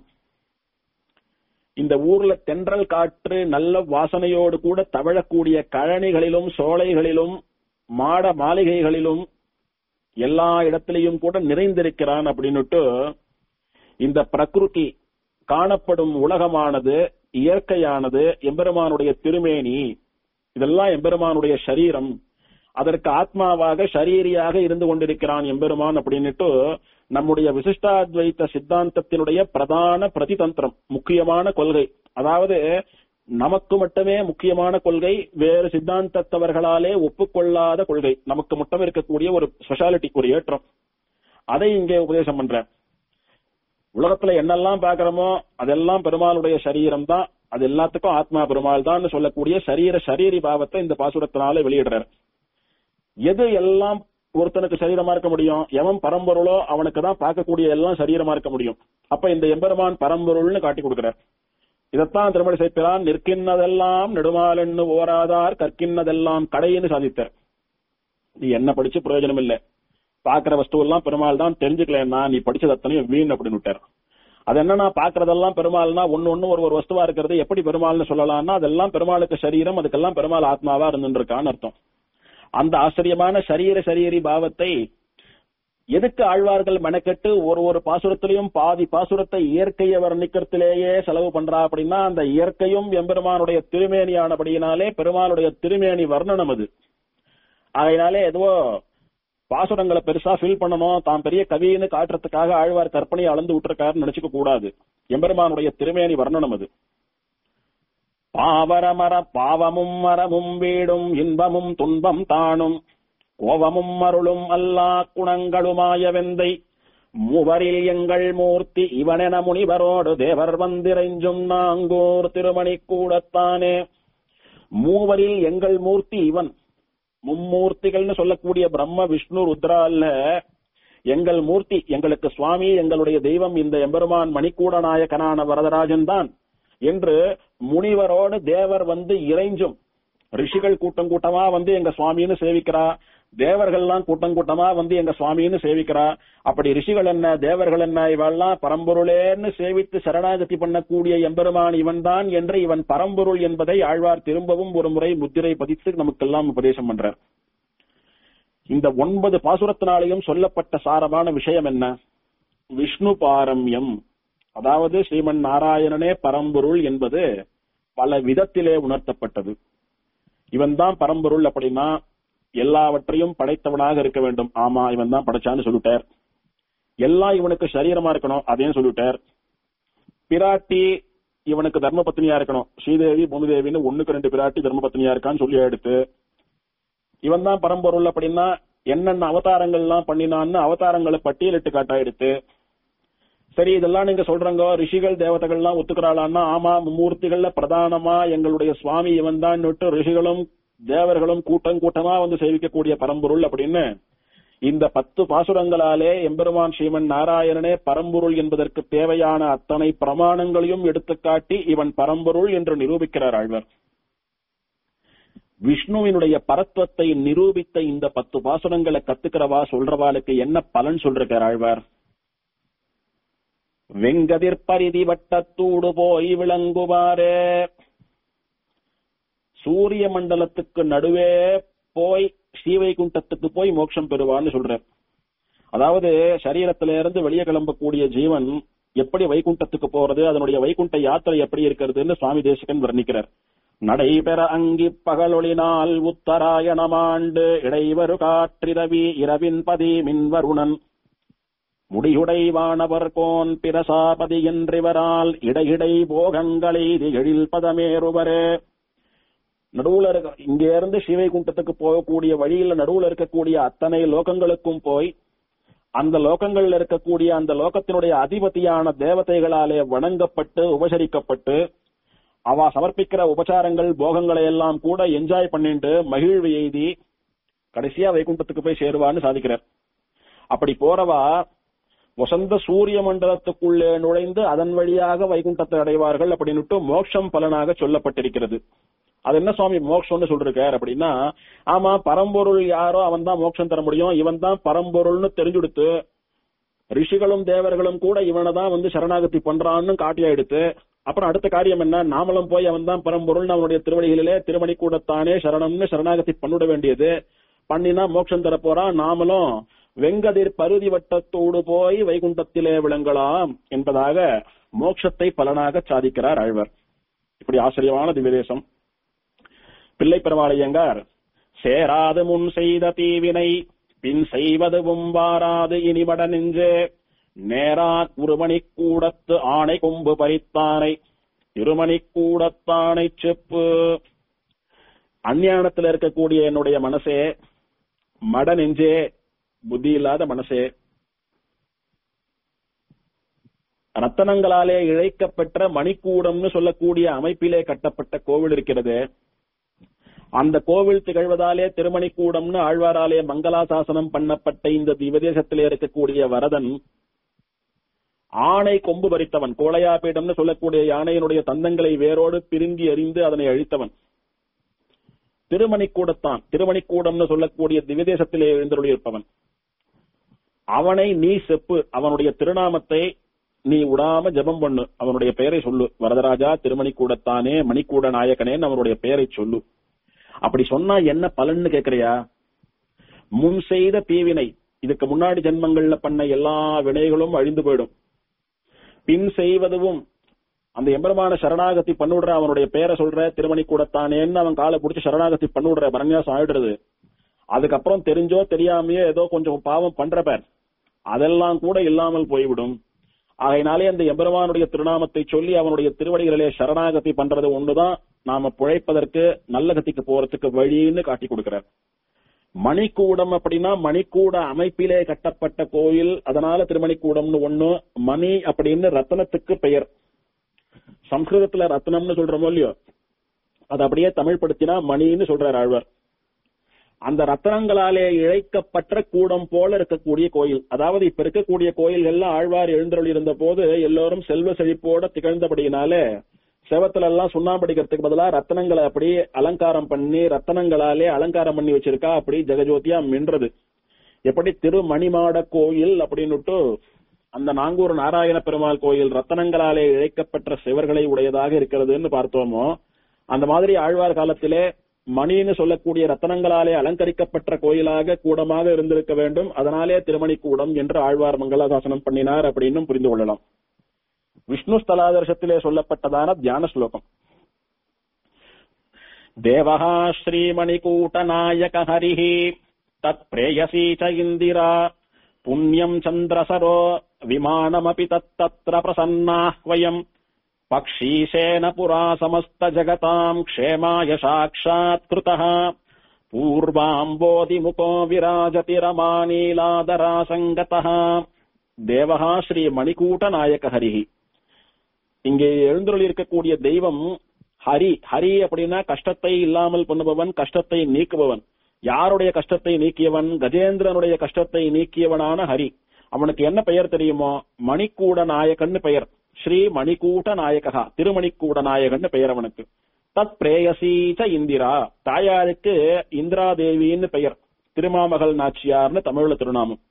இந்த ஊர்ல தென்றல் காற்று நல்ல வாசனையோடு கூட தவழக்கூடிய கழனிகளிலும் சோலைகளிலும் மாட மாளிகைகளிலும் எல்லா இடத்திலையும் கூட நிறைந்திருக்கிறான் அப்படின்னுட்டு இந்த பிரகிருதி காணப்படும் உலகமானது இயற்கையானது எம்பெருமானுடைய திருமேனி இதெல்லாம் எம்பெருமானுடைய சரீரம் அதற்கு ஆத்மாவாக ஷரீரியாக இருந்து கொண்டிருக்கிறான் எம்பெருமான் அப்படின்னுட்டு நம்முடைய விசிஷ்டாத்வைத்த சித்தாந்தத்தினுடைய பிரதான பிரதிதந்திரம் முக்கியமான கொள்கை அதாவது நமக்கு மட்டுமே முக்கியமான கொள்கை வேறு சித்தாந்தத்தவர்களாலே ஒப்புக்கொள்ளாத கொள்கை நமக்கு மட்டும் இருக்கக்கூடிய ஒரு ஸ்பெஷாலிட்டி ஒரு ஏற்றம் அதை இங்கே உபதேசம் பண்றேன் உலகத்துல என்னெல்லாம் பாக்குறோமோ அதெல்லாம் பெருமாளுடைய சரீரம் தான் அது எல்லாத்துக்கும் ஆத்மா பெருமாள் தான் சொல்லக்கூடிய சரீர சரீரி பாவத்தை இந்த பாசுரத்தினால வெளியிடுறார் எது எல்லாம் ஒருத்தனுக்கு சரீரமா இருக்க முடியும் எவன் பரம்பொருளோ அவனுக்கு தான் பார்க்கக்கூடிய எல்லாம் சரீரமா இருக்க முடியும் அப்ப இந்த எம்பெருமான் பரம்பொருள்னு காட்டி கொடுக்கிறார் இதைத்தான் திருமணி சேர்க்கிறான் நிற்கின்றதெல்லாம் நெடுமாலென்னு ஓராதார் கற்கின்றதெல்லாம் கடைன்னு சாதித்தார் நீ என்ன படிச்சு பிரயோஜனம் இல்ல பாக்குற வஸ்து எல்லாம் பெருமாள் தான் தெரிஞ்சுக்கலன்னா நீ படிச்சது அத்தனையும் வீண் அப்படின்னு விட்டார் அது என்னன்னா பாக்குறதெல்லாம் பெருமாள்னா ஒன்னு ஒண்ணு ஒரு ஒரு வஸ்துவா இருக்கிறது எப்படி பெருமாள்னு சொல்லலாம்னா அதெல்லாம் பெருமாளுக்கு சரீரம் அதுக்கெல்லாம் பெருமாள் ஆத்மாவா இருந்துருக்கான்னு அர்த்தம் அந்த ஆச்சரியமான சரீர சரீரி பாவத்தை எதுக்கு ஆழ்வார்கள் மெனக்கெட்டு ஒரு ஒரு பாசுரத்திலையும் பாதி பாசுரத்தை இயற்கையை வர்ணிக்கிறதுலேயே செலவு பண்றா அப்படின்னா அந்த இயற்கையும் எம்பெருமானுடைய திருமேனியானபடியினாலே பெருமாளுடைய திருமேனி வர்ணனம் அது அதனாலே எதுவோ பாசுரங்களை பெருசா ஃபில் பண்ணணும் தான் பெரிய கவின்னு காட்டுறதுக்காக ஆழ்வார் கற்பனையை அளந்து விட்டுருக்காருன்னு நினைச்சுக்க கூடாது எம்பெருமானுடைய திருமேனி வர்ணனம் அது பாவரமர பாவமும் மரமும் வீடும் இன்பமும் துன்பம் தானும் கோவமும் அருளும் அல்லா குணங்களுமாய வெந்தை மூவரில் எங்கள் மூர்த்தி இவனென முனிவரோடு தேவர் வந்திரைஞ்சும் நாங்கூர் திருமணி கூடத்தானே மூவரில் எங்கள் மூர்த்தி இவன் மும்மூர்த்திகள்னு சொல்லக்கூடிய பிரம்ம விஷ்ணு ருத்ரா அல்ல எங்கள் மூர்த்தி எங்களுக்கு சுவாமி எங்களுடைய தெய்வம் இந்த எம்பெருமான் மணிக்கூட நாயகனான வரதராஜன் தான் என்று முனிவரோடு தேவர் வந்து இறைஞ்சும் ரிஷிகள் கூட்டம் கூட்டமா வந்து எங்க சுவாமின்னு சேவிக்கிறா தேவர்கள்லாம் கூட்டம் கூட்டமா வந்து எங்க சுவாமின்னு சேவிக்கிறா அப்படி ரிஷிகள் என்ன தேவர்கள் என்ன இவெல்லாம் பரம்பொருளேன்னு சேவித்து சரணாகதி பண்ணக்கூடிய எம்பெருமான் இவன் தான் என்று இவன் பரம்பொருள் என்பதை ஆழ்வார் திரும்பவும் ஒரு முறை முத்திரை பதித்து நமக்கெல்லாம் உபதேசம் பண்றார் இந்த ஒன்பது பாசுரத்தினாலையும் சொல்லப்பட்ட சாரமான விஷயம் என்ன விஷ்ணு பாரம்யம் அதாவது ஸ்ரீமன் நாராயணனே பரம்பொருள் என்பது பல விதத்திலே உணர்த்தப்பட்டது இவன் தான் பரம்பொருள் அப்படின்னா எல்லாவற்றையும் படைத்தவனாக இருக்க வேண்டும் ஆமா இவன் தான் படைச்சான்னு சொல்லிட்டார் எல்லாம் இவனுக்கு சரீரமா இருக்கணும் அதையும் சொல்லிட்டார் பிராட்டி இவனுக்கு தர்ம பத்னியா இருக்கணும் ஸ்ரீதேவி பூமிதேவின்னு ஒண்ணுக்கு ரெண்டு பிராட்டி தர்ம பத்னியா இருக்கான்னு சொல்லி எடுத்து இவன் தான் பரம்பொருள் அப்படின்னா என்னென்ன அவதாரங்கள்லாம் பண்ணினான்னு அவதாரங்களை பட்டியலிட்டு காட்டா எடுத்து சரி இதெல்லாம் நீங்க சொல்றங்க ரிஷிகள் தேவதைகள்லாம் ஒத்துக்கிறாளான்னா ஆமா மூர்த்திகள்ல பிரதானமா எங்களுடைய சுவாமி இவன் தான் ரிஷிகளும் தேவர்களும் கூட்டம் கூட்டமா வந்து சேவிக்கக்கூடிய பரம்பொருள் அப்படின்னு இந்த பத்து பாசுரங்களாலே எம்பெருமான் ஸ்ரீமன் நாராயணனே பரம்பொருள் என்பதற்கு தேவையான அத்தனை பிரமாணங்களையும் எடுத்துக்காட்டி இவன் பரம்பொருள் என்று நிரூபிக்கிறார் ஆழ்வர் விஷ்ணுவினுடைய பரத்வத்தை நிரூபித்த இந்த பத்து பாசுரங்களை கத்துக்கிறவா சொல்றவாளுக்கு என்ன பலன் சொல்றார் ஆழ்வார் வெங்கதிர் பரிதி வட்டத்தூடு போய் விளங்குவாரே சூரிய மண்டலத்துக்கு நடுவே போய் ஸ்ரீவைகுண்டத்துக்கு போய் மோட்சம் பெறுவான்னு சொல்றார் அதாவது சரீரத்தில இருந்து வெளியே கிளம்பக்கூடிய ஜீவன் எப்படி வைகுண்டத்துக்கு போறது அதனுடைய வைகுண்ட யாத்திரை எப்படி இருக்கிறதுன்னு சுவாமி தேசிகன் வர்ணிக்கிறார் நடைபெற அங்கி பகலொளினால் உத்தராயணமாண்டு இடைவரு காற்றிரவி இரவின் பதி மின்வருணன் முடியுடை வானவர் கோன் பிரசாபதி என்றிவரால் இடையிடை போகங்களை எழில் பதமேறுவரே நடுவுல இருக்க இங்க இருந்து சிவைகுண்டத்துக்கு போகக்கூடிய வழியில நடுவுல இருக்கக்கூடிய அத்தனை லோகங்களுக்கும் போய் அந்த லோகங்கள்ல இருக்கக்கூடிய அந்த லோகத்தினுடைய அதிபதியான தேவதைகளாலே வணங்கப்பட்டு உபசரிக்கப்பட்டு அவ சமர்ப்பிக்கிற உபச்சாரங்கள் போகங்களை எல்லாம் கூட என்ஜாய் பண்ணிட்டு மகிழ்வு எய்தி கடைசியா வைகுண்டத்துக்கு போய் சேருவான்னு சாதிக்கிறார் அப்படி போறவா வசந்த சூரிய மண்டலத்துக்குள்ளே நுழைந்து அதன் வழியாக வைகுண்டத்தை அடைவார்கள் அப்படின்னுட்டு மோட்சம் பலனாக சொல்லப்பட்டிருக்கிறது அது என்ன சுவாமி மோட்சம்னு சொல்றார் அப்படின்னா ஆமா பரம்பொருள் யாரோ அவன் தான் மோட்சம் தர முடியும் இவன் தான் பரம்பொருள்னு தெரிஞ்சுடுத்து ரிஷிகளும் தேவர்களும் கூட இவனை தான் வந்து சரணாகதி பண்றான்னு காட்டியா எடுத்து அப்புறம் அடுத்த காரியம் என்ன நாமளும் போய் அவன் தான் பரம்பொருள் அவனுடைய திருவடிகளிலே திருமணி கூடத்தானே சரணம்னு சரணாகதி பண்ணிட வேண்டியது பண்ணினா மோட்சம் தர போறான் நாமளும் வெங்கதிர் பருதி வட்டத்தோடு போய் வைகுண்டத்திலே விளங்கலாம் என்பதாக மோட்சத்தை பலனாக சாதிக்கிறார் ஆழ்வர் இப்படி ஆச்சரியமான திவ்யதேசம் பிள்ளை பெருமாளையங்கார் சேராது முன் செய்த தீவினை பின் செய்வதுவும் வாராது இனிவட நெஞ்சே நேரா குருமணி கூடத்து ஆணை கொம்பு பறித்தானை திருமணி கூடத்தானை செப்பு அஞ்ஞானத்துல இருக்கக்கூடிய என்னுடைய மனசே மட நெஞ்சே புத்தி இல்லாத மனசே ரத்தனங்களாலே இழைக்கப்பெற்ற மணிக்கூடம்னு சொல்லக்கூடிய அமைப்பிலே கட்டப்பட்ட கோவில் இருக்கிறது அந்த கோவில் திகழ்வதாலே திருமணிக்கூடம்னு ஆழ்வாராலே மங்களாசாசனம் பண்ணப்பட்ட இந்த திவதேசத்திலே இருக்கக்கூடிய வரதன் ஆணை கொம்பு பறித்தவன் கோளையாபீடம்னு சொல்லக்கூடிய யானையினுடைய தந்தங்களை வேரோடு பிரிந்தி எறிந்து அதனை அழித்தவன் திருமணிக்கூடத்தான் திருமணிக்கூடம்னு சொல்லக்கூடிய திவ்யதேசத்திலே எழுந்தருளியிருப்பவன் அவனை நீ செப்பு அவனுடைய திருநாமத்தை நீ விடாம ஜெபம் பண்ணு அவனுடைய பெயரை சொல்லு வரதராஜா திருமணிக்கூடத்தானே மணிக்கூட நாயகனேன்னு அவனுடைய பெயரை சொல்லு அப்படி சொன்னா என்ன பலன்னு கேக்குறியா முன் செய்த தீவினை இதுக்கு முன்னாடி ஜென்மங்கள்ல பண்ண எல்லா வினைகளும் அழிந்து போயிடும் பின் செய்வதும் அந்த எம்பெருமான சரணாகதி பண்ணுடுற அவனுடைய பேரை சொல்ற திருமணி கூடத்தானேன்னு அவன் காலை பிடிச்சி சரணாகதி பண்ணுடுற பரநியாசம் ஆயிடுறது அதுக்கப்புறம் தெரிஞ்சோ தெரியாமையோ ஏதோ கொஞ்சம் பாவம் பண்ற பேர் அதெல்லாம் கூட இல்லாமல் போய்விடும் ஆகையினாலே அந்த எம்பெருமானுடைய திருநாமத்தை சொல்லி அவனுடைய திருவடிகளிலே சரணாகதி பண்றது ஒண்ணுதான் நாம பிழைப்பதற்கு நல்ல கத்திக்கு போறதுக்கு வழின்னு காட்டி கொடுக்கிறார் மணிக்கூடம் அப்படின்னா மணிக்கூட அமைப்பிலே கட்டப்பட்ட கோயில் அதனால திருமணிக்கூடம்னு ஒண்ணு மணி அப்படின்னு ரத்தனத்துக்கு பெயர் சம்ஸ்கிருதத்துல ரத்னம்னு சொல்றோமோ இல்லையோ அது அப்படியே தமிழ் படுத்தினா மணின்னு சொல்றார் ஆழ்வார் அந்த ரத்தனங்களாலே இழைக்கப்பட்ட கூடம் போல இருக்கக்கூடிய கோயில் அதாவது இப்ப இருக்கக்கூடிய கோயில்கள்ல ஆழ்வார் எழுந்தருள் இருந்த போது எல்லோரும் செல்வ செழிப்போட திகழ்ந்தபடியினாலே செவத்துல எல்லாம் சுண்ணாம்படிக்கிறதுக்கு பதிலா ரத்தனங்களை அப்படியே அலங்காரம் பண்ணி ரத்தனங்களாலே அலங்காரம் பண்ணி வச்சிருக்கா அப்படி ஜெகஜோதியா மின்றது எப்படி திருமணிமாட கோயில் அப்படின்னுட்டு அந்த நாங்கூர் நாராயண பெருமாள் கோயில் ரத்தனங்களாலே இழைக்கப்பட்ட சிவர்களை உடையதாக இருக்கிறதுன்னு பார்த்தோமோ அந்த மாதிரி ஆழ்வார் காலத்திலே மணின்னு சொல்லக்கூடிய ரத்தனங்களாலே அலங்கரிக்கப்பட்ட கோயிலாக கூடமாக இருந்திருக்க வேண்டும் அதனாலே திருமணி கூடம் என்று ஆழ்வார் மங்களாசாசனம் பண்ணினார் அப்படின்னு புரிந்து கொள்ளலாம் விஷ்ணு ஸ்தலாதர்ஷத்திலே சொல்லப்பட்டதான தியான ஸ்லோகம் தேவஹா ஸ்ரீமணிகூட்ட நாயக ஹரிஹி தத் பிரேயசி ச இந்திரா புண்ணியம் சந்திரசரோ விமானமபி தத்தத்ர பிரசன்னாஹ்வயம் பக்ஷீசேன புரா சமஸ்த ஜகதாம் க்ஷேமாய சாட்சாத் கிருதः பூர்வாம்போதி முகோ விராஜதி ரமானீலாதரா சங்கதः தேவஹா ஸ்ரீ மணிகூட்ட நாயக ஹரிஹி இங்கே எழுந்துள்ள இருக்கக்கூடிய தெய்வம் ஹரி ஹரி அப்படின்னா கஷ்டத்தை இல்லாமல் பண்ணுபவன் கஷ்டத்தை நீக்குபவன் யாருடைய கஷ்டத்தை நீக்கியவன் கஜேந்திரனுடைய கஷ்டத்தை நீக்கியவனான ஹரி அவனுக்கு என்ன பெயர் தெரியுமோ மணிக்கூட நாயகன்னு பெயர் ஸ்ரீ மணிக்கூட்ட நாயகா திருமணிக்கூட நாயகன்னு பெயர் அவனுக்கு தத் பிரேயசீச்ச இந்திரா தாயாருக்கு இந்திரா தேவின்னு பெயர் திருமாமகள் நாச்சியார்னு தமிழ்ல திருநாமம்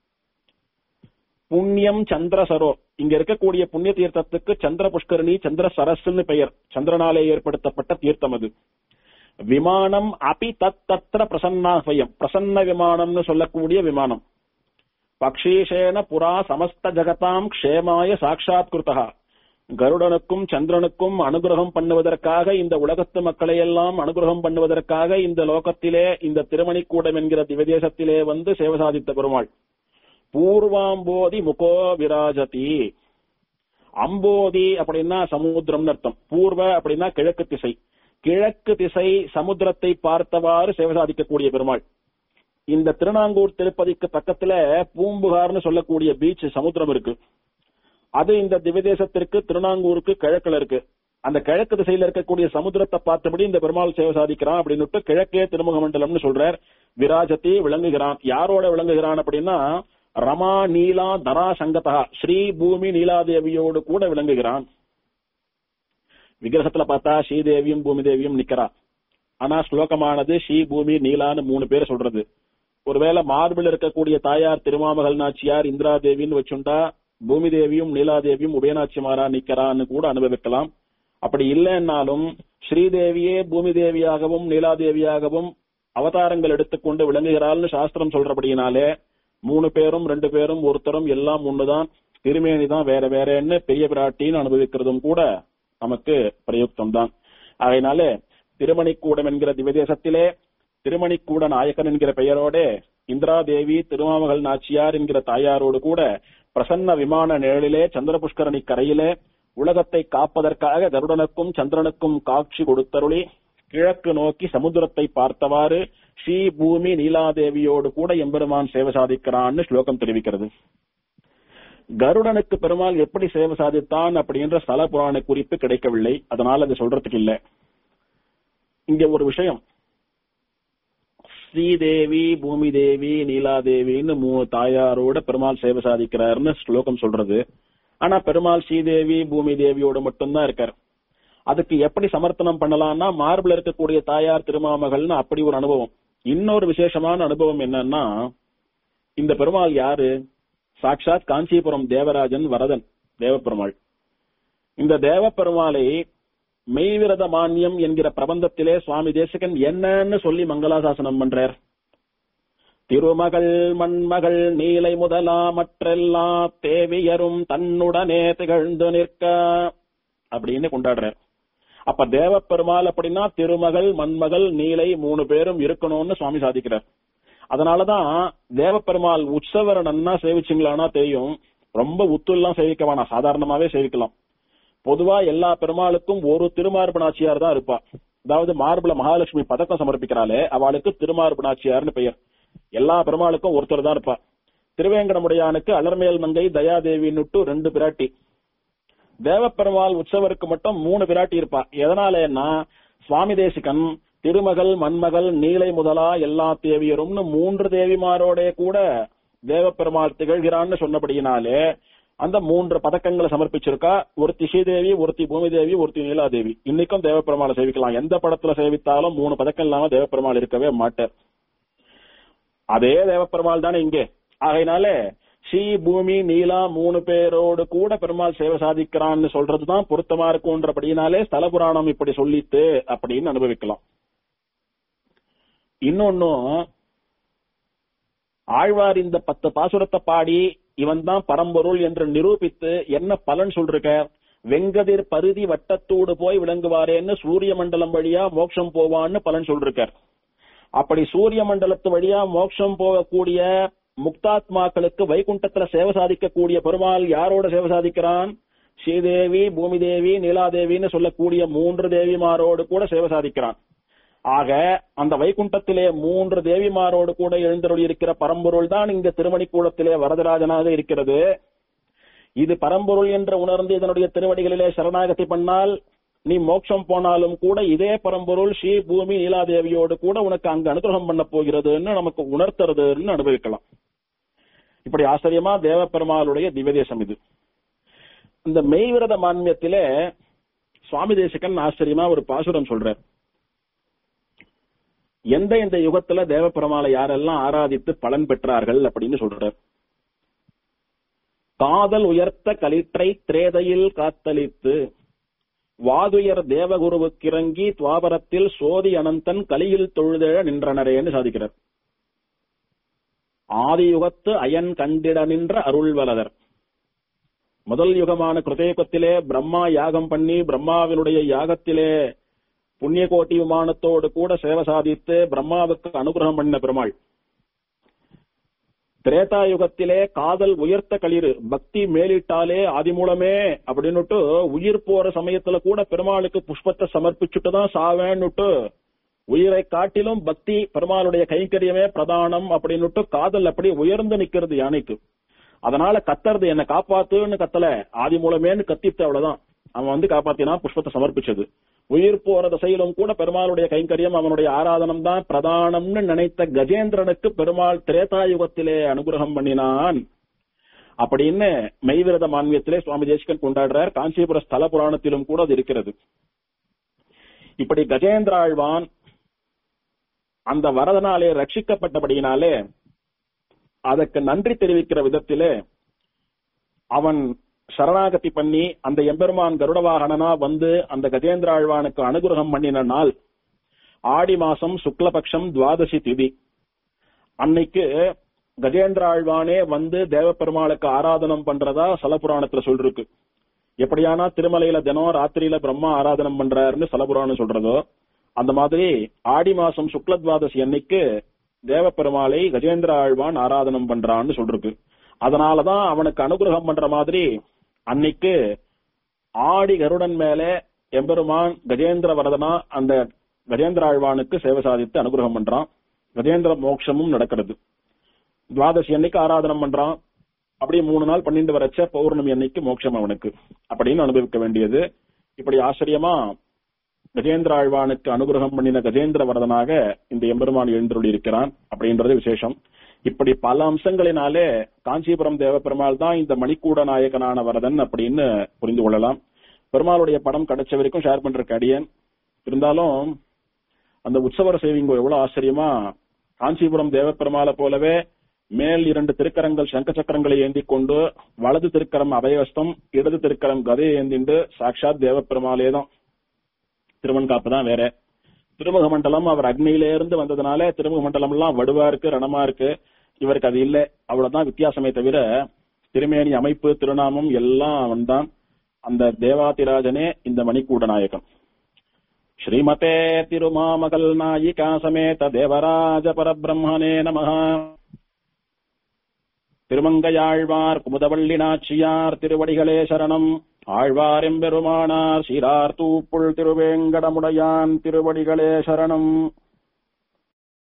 புண்ணியம் சந்திரசரோ இங்க இருக்கக்கூடிய புண்ணிய தீர்த்தத்துக்கு சந்திர புஷ்கரணி சந்திர சரஸ்ன்னு பெயர் சந்திரனாலே ஏற்படுத்தப்பட்ட தீர்த்தம் அது விமானம் அபி தத் தத்திர பிரசன்னாஸ்வயம் பிரசன்ன விமானம்னு சொல்லக்கூடிய விமானம் பக்ஷீஷேன புரா சமஸ்த ஜகதாம் க்ஷேமாய சாட்சாத் கிருத்தகா கருடனுக்கும் சந்திரனுக்கும் அனுகிரகம் பண்ணுவதற்காக இந்த உலகத்து மக்களை எல்லாம் அனுகிரகம் பண்ணுவதற்காக இந்த லோகத்திலே இந்த திருமணிக்கூடம் என்கிற திவதேசத்திலே வந்து சேவை சாதித்த பெருமாள் பூர்வாம்போதி முகோ விராஜதி அம்போதி அப்படின்னா சமுத்திரம்னு அர்த்தம் பூர்வ அப்படின்னா கிழக்கு திசை கிழக்கு திசை சமுத்திரத்தை பார்த்தவாறு சேவை சாதிக்கக்கூடிய பெருமாள் இந்த திருநாங்கூர் திருப்பதிக்கு பக்கத்துல பூம்புகார்னு சொல்லக்கூடிய பீச் சமுத்திரம் இருக்கு அது இந்த திவ்யதேசத்திற்கு திருநாங்கூருக்கு கிழக்குல இருக்கு அந்த கிழக்கு திசையில இருக்கக்கூடிய சமுத்திரத்தை பார்த்தபடி இந்த பெருமாள் சேவை சாதிக்கிறான் அப்படின்னு கிழக்கே திருமுக மண்டலம்னு சொல்றார் விராஜத்தை விளங்குகிறான் யாரோட விளங்குகிறான் அப்படின்னா ரமா நீலா தரா சங்கதா ஸ்ரீ பூமி நீலாதேவியோடு கூட விளங்குகிறான் விக்கிரகத்துல பார்த்தா ஸ்ரீதேவியும் பூமி தேவியும் நிக்கிறா ஆனா ஸ்லோகமானது ஸ்ரீ பூமி நீலான்னு மூணு பேர் சொல்றது ஒருவேளை மார்பில் இருக்கக்கூடிய தாயார் திருமாமகள் நாச்சியார் இந்திரா தேவின்னு வச்சுண்டா பூமி தேவியும் நீலாதேவியும் உபயநாச்சிமாரா நிக்கிறான்னு கூட அனுபவிக்கலாம் அப்படி இல்லைன்னாலும் ஸ்ரீதேவியே பூமி தேவியாகவும் நீலாதேவியாகவும் அவதாரங்கள் எடுத்துக்கொண்டு விளங்குகிறாள்னு சாஸ்திரம் சொல்றபடியினாலே மூணு பேரும் ரெண்டு பேரும் ஒருத்தரும் எல்லாம் ஒண்ணுதான் திருமேனி தான் வேற வேறன்னு பெரிய பிராட்டின்னு அனுபவிக்கிறதும் கூட நமக்கு பிரயுக்தம் தான் அதனால திருமணிக்கூடம் என்கிற திவதேசத்திலே திருமணிக்கூட நாயக்கன் என்கிற பெயரோட இந்திராதேவி திருமாமகள் நாச்சியார் என்கிற தாயாரோடு கூட பிரசன்ன விமான நிழலிலே சந்திர புஷ்கரணி கரையிலே உலகத்தை காப்பதற்காக கருடனுக்கும் சந்திரனுக்கும் காட்சி கொடுத்தருளி கிழக்கு நோக்கி சமுத்திரத்தை பார்த்தவாறு ஸ்ரீ பூமி நீலாதேவியோடு கூட எம்பெருமான் சேவை சாதிக்கிறான்னு ஸ்லோகம் தெரிவிக்கிறது கருடனுக்கு பெருமாள் எப்படி சேவை சாதித்தான் அப்படின்ற ஸ்தல புராண குறிப்பு கிடைக்கவில்லை அதனால அது சொல்றதுக்கு இல்ல இங்க ஒரு விஷயம் ஸ்ரீதேவி பூமி தேவி நீலாதேவின்னு மூணு தாயாரோட பெருமாள் சேவை சாதிக்கிறாருன்னு ஸ்லோகம் சொல்றது ஆனா பெருமாள் ஸ்ரீதேவி பூமி தேவியோட மட்டும்தான் இருக்காரு அதுக்கு எப்படி சமர்ப்பணம் பண்ணலாம்னா மார்பிள் இருக்கக்கூடிய தாயார் திருமாமகள்னு அப்படி ஒரு அனுபவம் இன்னொரு விசேஷமான அனுபவம் என்னன்னா இந்த பெருமாள் யாரு சாட்சாத் காஞ்சிபுரம் தேவராஜன் வரதன் தேவப்பெருமாள் இந்த தேவப்பெருமாளை மெய்விரத மானியம் என்கிற பிரபந்தத்திலே சுவாமி தேசிகன் என்னன்னு சொல்லி மங்களாசாசனம் பண்றார் திருமகள் மண்மகள் நீலை முதலா மற்றெல்லா தேவியரும் தன்னுடனே திகழ்ந்து நிற்க அப்படின்னு கொண்டாடுறார் அப்ப தேவப்பெருமாள் அப்படின்னா திருமகள் மண்மகள் நீலை மூணு பேரும் இருக்கணும்னு சுவாமி சாதிக்கிறார் அதனாலதான் தேவப்பெருமாள் உற்சவர நன்னா சேவிச்சிங்களானா தெரியும் ரொம்ப உத்துலாம் சேவிக்க வேணாம் சாதாரணமாவே சேவிக்கலாம் பொதுவா எல்லா பெருமாளுக்கும் ஒரு திருமார்பு நாச்சியார் தான் இருப்பா அதாவது மார்புல மகாலட்சுமி பதக்கம் சமர்ப்பிக்கிறாளே அவளுக்கு திருமார்பு நாச்சியார்னு பெயர் எல்லா பெருமாளுக்கும் ஒருத்தர் தான் இருப்பா திருவேங்கடமுடையானுக்கு அலர்மேல் மங்கை தயாதேவின்னுட்டு ரெண்டு பிராட்டி தேவப்பெருமாள் உற்சவருக்கு மட்டும் மூணு பிராட்டி இருப்பா எதனாலன்னா சுவாமி தேசிகன் திருமகள் மண்மகள் நீலை முதலா எல்லா தேவியரும்னு மூன்று தேவிமாரோட கூட தேவப்பெருமாள் திகழ்கிறான்னு சொன்னபடியினாலே அந்த மூன்று பதக்கங்களை சமர்ப்பிச்சிருக்கா ஒருத்தி ஸ்ரீதேவி ஒருத்தி பூமி தேவி ஒருத்தி நீலாதேவி இன்னைக்கும் தேவப்பெருமாளை சேவிக்கலாம் எந்த படத்துல சேவித்தாலும் மூணு பதக்கம் இல்லாம தேவப்பெருமாள் இருக்கவே மாட்டார் அதே தேவப்பெருமாள் தானே இங்கே ஆகையினால ஸ்ரீ பூமி நீலா மூணு பேரோடு கூட பெருமாள் சேவை சாதிக்கிறான்னு சொல்றதுதான் பொருத்தமா இருக்கும்ன்றபடினாலே ஸ்தல புராணம் இப்படி சொல்லித்து அப்படின்னு அனுபவிக்கலாம் இன்னொன்னும் ஆழ்வார் இந்த பத்து பாசுரத்தை பாடி இவன் தான் பரம்பொருள் என்று நிரூபித்து என்ன பலன் சொல்றிருக்க வெங்கதிர் பருதி வட்டத்தோடு போய் விளங்குவாரேன்னு சூரிய மண்டலம் வழியா மோட்சம் போவான்னு பலன் சொல்றிருக்கார் அப்படி சூரிய மண்டலத்து வழியா மோட்சம் போகக்கூடிய முக்தாத்மாக்களுக்கு வைகுண்டத்துல சேவை சாதிக்கக்கூடிய பெருமாள் யாரோட சேவை சாதிக்கிறான் ஸ்ரீதேவி பூமிதேவி நீலாதேவின்னு சொல்லக்கூடிய மூன்று தேவிமாரோடு கூட சேவை சாதிக்கிறான் ஆக அந்த வைகுண்டத்திலே மூன்று தேவிமாரோடு கூட எழுந்தருளி இருக்கிற பரம்பொருள் தான் இங்க திருமணிக்கூடத்திலே வரதராஜனாக இருக்கிறது இது பரம்பொருள் என்று உணர்ந்து இதனுடைய திருவடிகளிலே சரணாகதி பண்ணால் நீ மோட்சம் போனாலும் கூட இதே பரம்பொருள் ஸ்ரீ பூமி நீலாதேவியோடு கூட உனக்கு அங்க அனுகிரகம் பண்ண போகிறதுன்னு நமக்கு உணர்த்துறதுன்னு அனுபவிக்கலாம் இப்படி ஆச்சரியமா தேவப்பெருமாளுடைய திவ்யதேசம் இது இந்த மெய்விரத மான்மியத்திலே சுவாமி தேசிகன் ஆச்சரியமா ஒரு பாசுரம் சொல்றார் எந்த எந்த யுகத்துல தேவப்பெருமாளை யாரெல்லாம் ஆராதித்து பலன் பெற்றார்கள் அப்படின்னு சொல்றார் காதல் உயர்த்த களிற்றை திரேதையில் காத்தளித்து வாதுயர் தேவகுருவுக்கிறங்கி துவாபரத்தில் சோதி அனந்தன் கலியில் தொழுதெழ நின்றனரேன்னு சாதிக்கிறார் ஆதி யுகத்து அயன் கண்டிட நின்ற அருள்வலதர் முதல் யுகமான கிருதயுகத்திலே பிரம்மா யாகம் பண்ணி பிரம்மாவினுடைய யாகத்திலே புண்ணிய கோட்டி விமானத்தோடு கூட சேவை சாதித்து பிரம்மாவுக்கு அனுகிரகம் பண்ண பெருமாள் திரேதா யுகத்திலே காதல் உயர்த்த களிறு பக்தி மேலிட்டாலே ஆதி மூலமே அப்படின்னுட்டு உயிர் போற சமயத்துல கூட பெருமாளுக்கு புஷ்பத்தை சமர்ப்பிச்சுட்டு தான் சாவேன்னுட்டு உயிரை காட்டிலும் பக்தி பெருமாளுடைய கைங்கரியமே பிரதானம் அப்படின்னுட்டு காதல் அப்படி உயர்ந்து நிக்கிறது யானைக்கு அதனால கத்துறது என்ன காப்பாத்துன்னு கத்தல ஆதி மூலமேன்னு கத்திட்டு அவ்வளவுதான் அவன் வந்து காப்பாத்தினா புஷ்பத்தை சமர்ப்பிச்சது உயிர் போற திசையிலும் கூட பெருமாளுடைய கைங்கரியம் அவனுடைய ஆராதனம் தான் பிரதானம்னு நினைத்த கஜேந்திரனுக்கு பெருமாள் திரேதாயுகத்திலே அனுகிரகம் பண்ணினான் அப்படின்னு மெய்விரத மான்மியத்திலே சுவாமி தேசிகன் கொண்டாடுறார் காஞ்சிபுர ஸ்தல புராணத்திலும் கூட அது இருக்கிறது இப்படி கஜேந்திர ஆழ்வான் அந்த வரதனாலே ரட்சிக்கப்பட்டபடியினாலே அதற்கு நன்றி தெரிவிக்கிற விதத்திலே அவன் சரணாகதி பண்ணி அந்த எம்பெருமான் கருடவாகனனா வந்து அந்த கஜேந்திர ஆழ்வானுக்கு அனுகிரகம் பண்ணின நாள் ஆடி மாசம் சுக்லபக்ஷம் துவாதசி திதி அன்னைக்கு கஜேந்திர ஆழ்வானே வந்து தேவப்பெருமாளுக்கு ஆராதனம் பண்றதா சலபுராணத்துல சொல்லிருக்கு எப்படியானா திருமலையில தினம் ராத்திரியில பிரம்மா ஆராதனம் பண்றாருன்னு சலபுராணம் சொல்றதோ அந்த மாதிரி ஆடி மாசம் சுக்ல துவாதசி அன்னைக்கு தேவப்பெருமாளை கஜேந்திர ஆழ்வான் ஆராதனம் பண்றான்னு சொல்லிருக்கு அதனாலதான் அவனுக்கு அனுகிரகம் பண்ற மாதிரி அன்னைக்கு ஆடி கருடன் மேல எம்பெருமான் கஜேந்திர வரதனா அந்த கஜேந்திர ஆழ்வானுக்கு சேவை சாதித்து அனுகிரகம் பண்றான் கஜேந்திர மோட்சமும் நடக்கிறது துவாதசி அன்னைக்கு ஆராதனம் பண்றான் அப்படியே மூணு நாள் பன்னெண்டு வரச்ச பௌர்ணமி அன்னைக்கு மோட்சம் அவனுக்கு அப்படின்னு அனுபவிக்க வேண்டியது இப்படி ஆச்சரியமா கஜேந்திர ஆழ்வானுக்கு அனுகிரகம் பண்ணின கஜேந்திர வரதனாக இந்த எம்பெருமான் எழுந்தருளி இருக்கிறான் அப்படின்றது விசேஷம் இப்படி பல அம்சங்களினாலே காஞ்சிபுரம் தேவப்பெருமாள் தான் இந்த மணிக்கூட நாயகனான வரதன் அப்படின்னு புரிந்து கொள்ளலாம் பெருமாளுடைய படம் கிடைச்ச வரைக்கும் ஷேர் பண்ற அடியன் இருந்தாலும் அந்த உற்சவர சேவிங்கோ எவ்வளவு ஆச்சரியமா காஞ்சிபுரம் தேவப்பெருமாளை போலவே மேல் இரண்டு திருக்கரங்கள் சங்க சக்கரங்களை ஏந்தி கொண்டு வலது திருக்கரம் அபயவஸ்தம் இடது திருக்கரம் கதையை ஏந்திண்டு சாட்சாத் தேவப்பெருமாளே தான் திருமண் காப்பு தான் வேற திருமுக மண்டலம் அவர் அக்னியில இருந்து வந்ததுனால திருமுக மண்டலம் எல்லாம் வடுவா இருக்கு ரணமா இருக்கு இவருக்கு அது இல்ல அவ்வளவுதான் வித்தியாசமே தவிர திருமேனி அமைப்பு திருநாமம் எல்லாம் அவன் தான் அந்த தேவாதிராஜனே இந்த மணிக்கூட நாயகன் ஸ்ரீமதே திருமாமகல் நாயிகா சமேத தேவராஜ பரபிரம்மனே நம திருமங்கையாழ்வார் குமுதவள்ளி நாச்சியார் திருவடிகளே சரணம் ஆழ்வார் எம்பெருமானார் சீரார் தூப்புள் திருவேங்கடமுடையான் திருவடிகளே சரணம்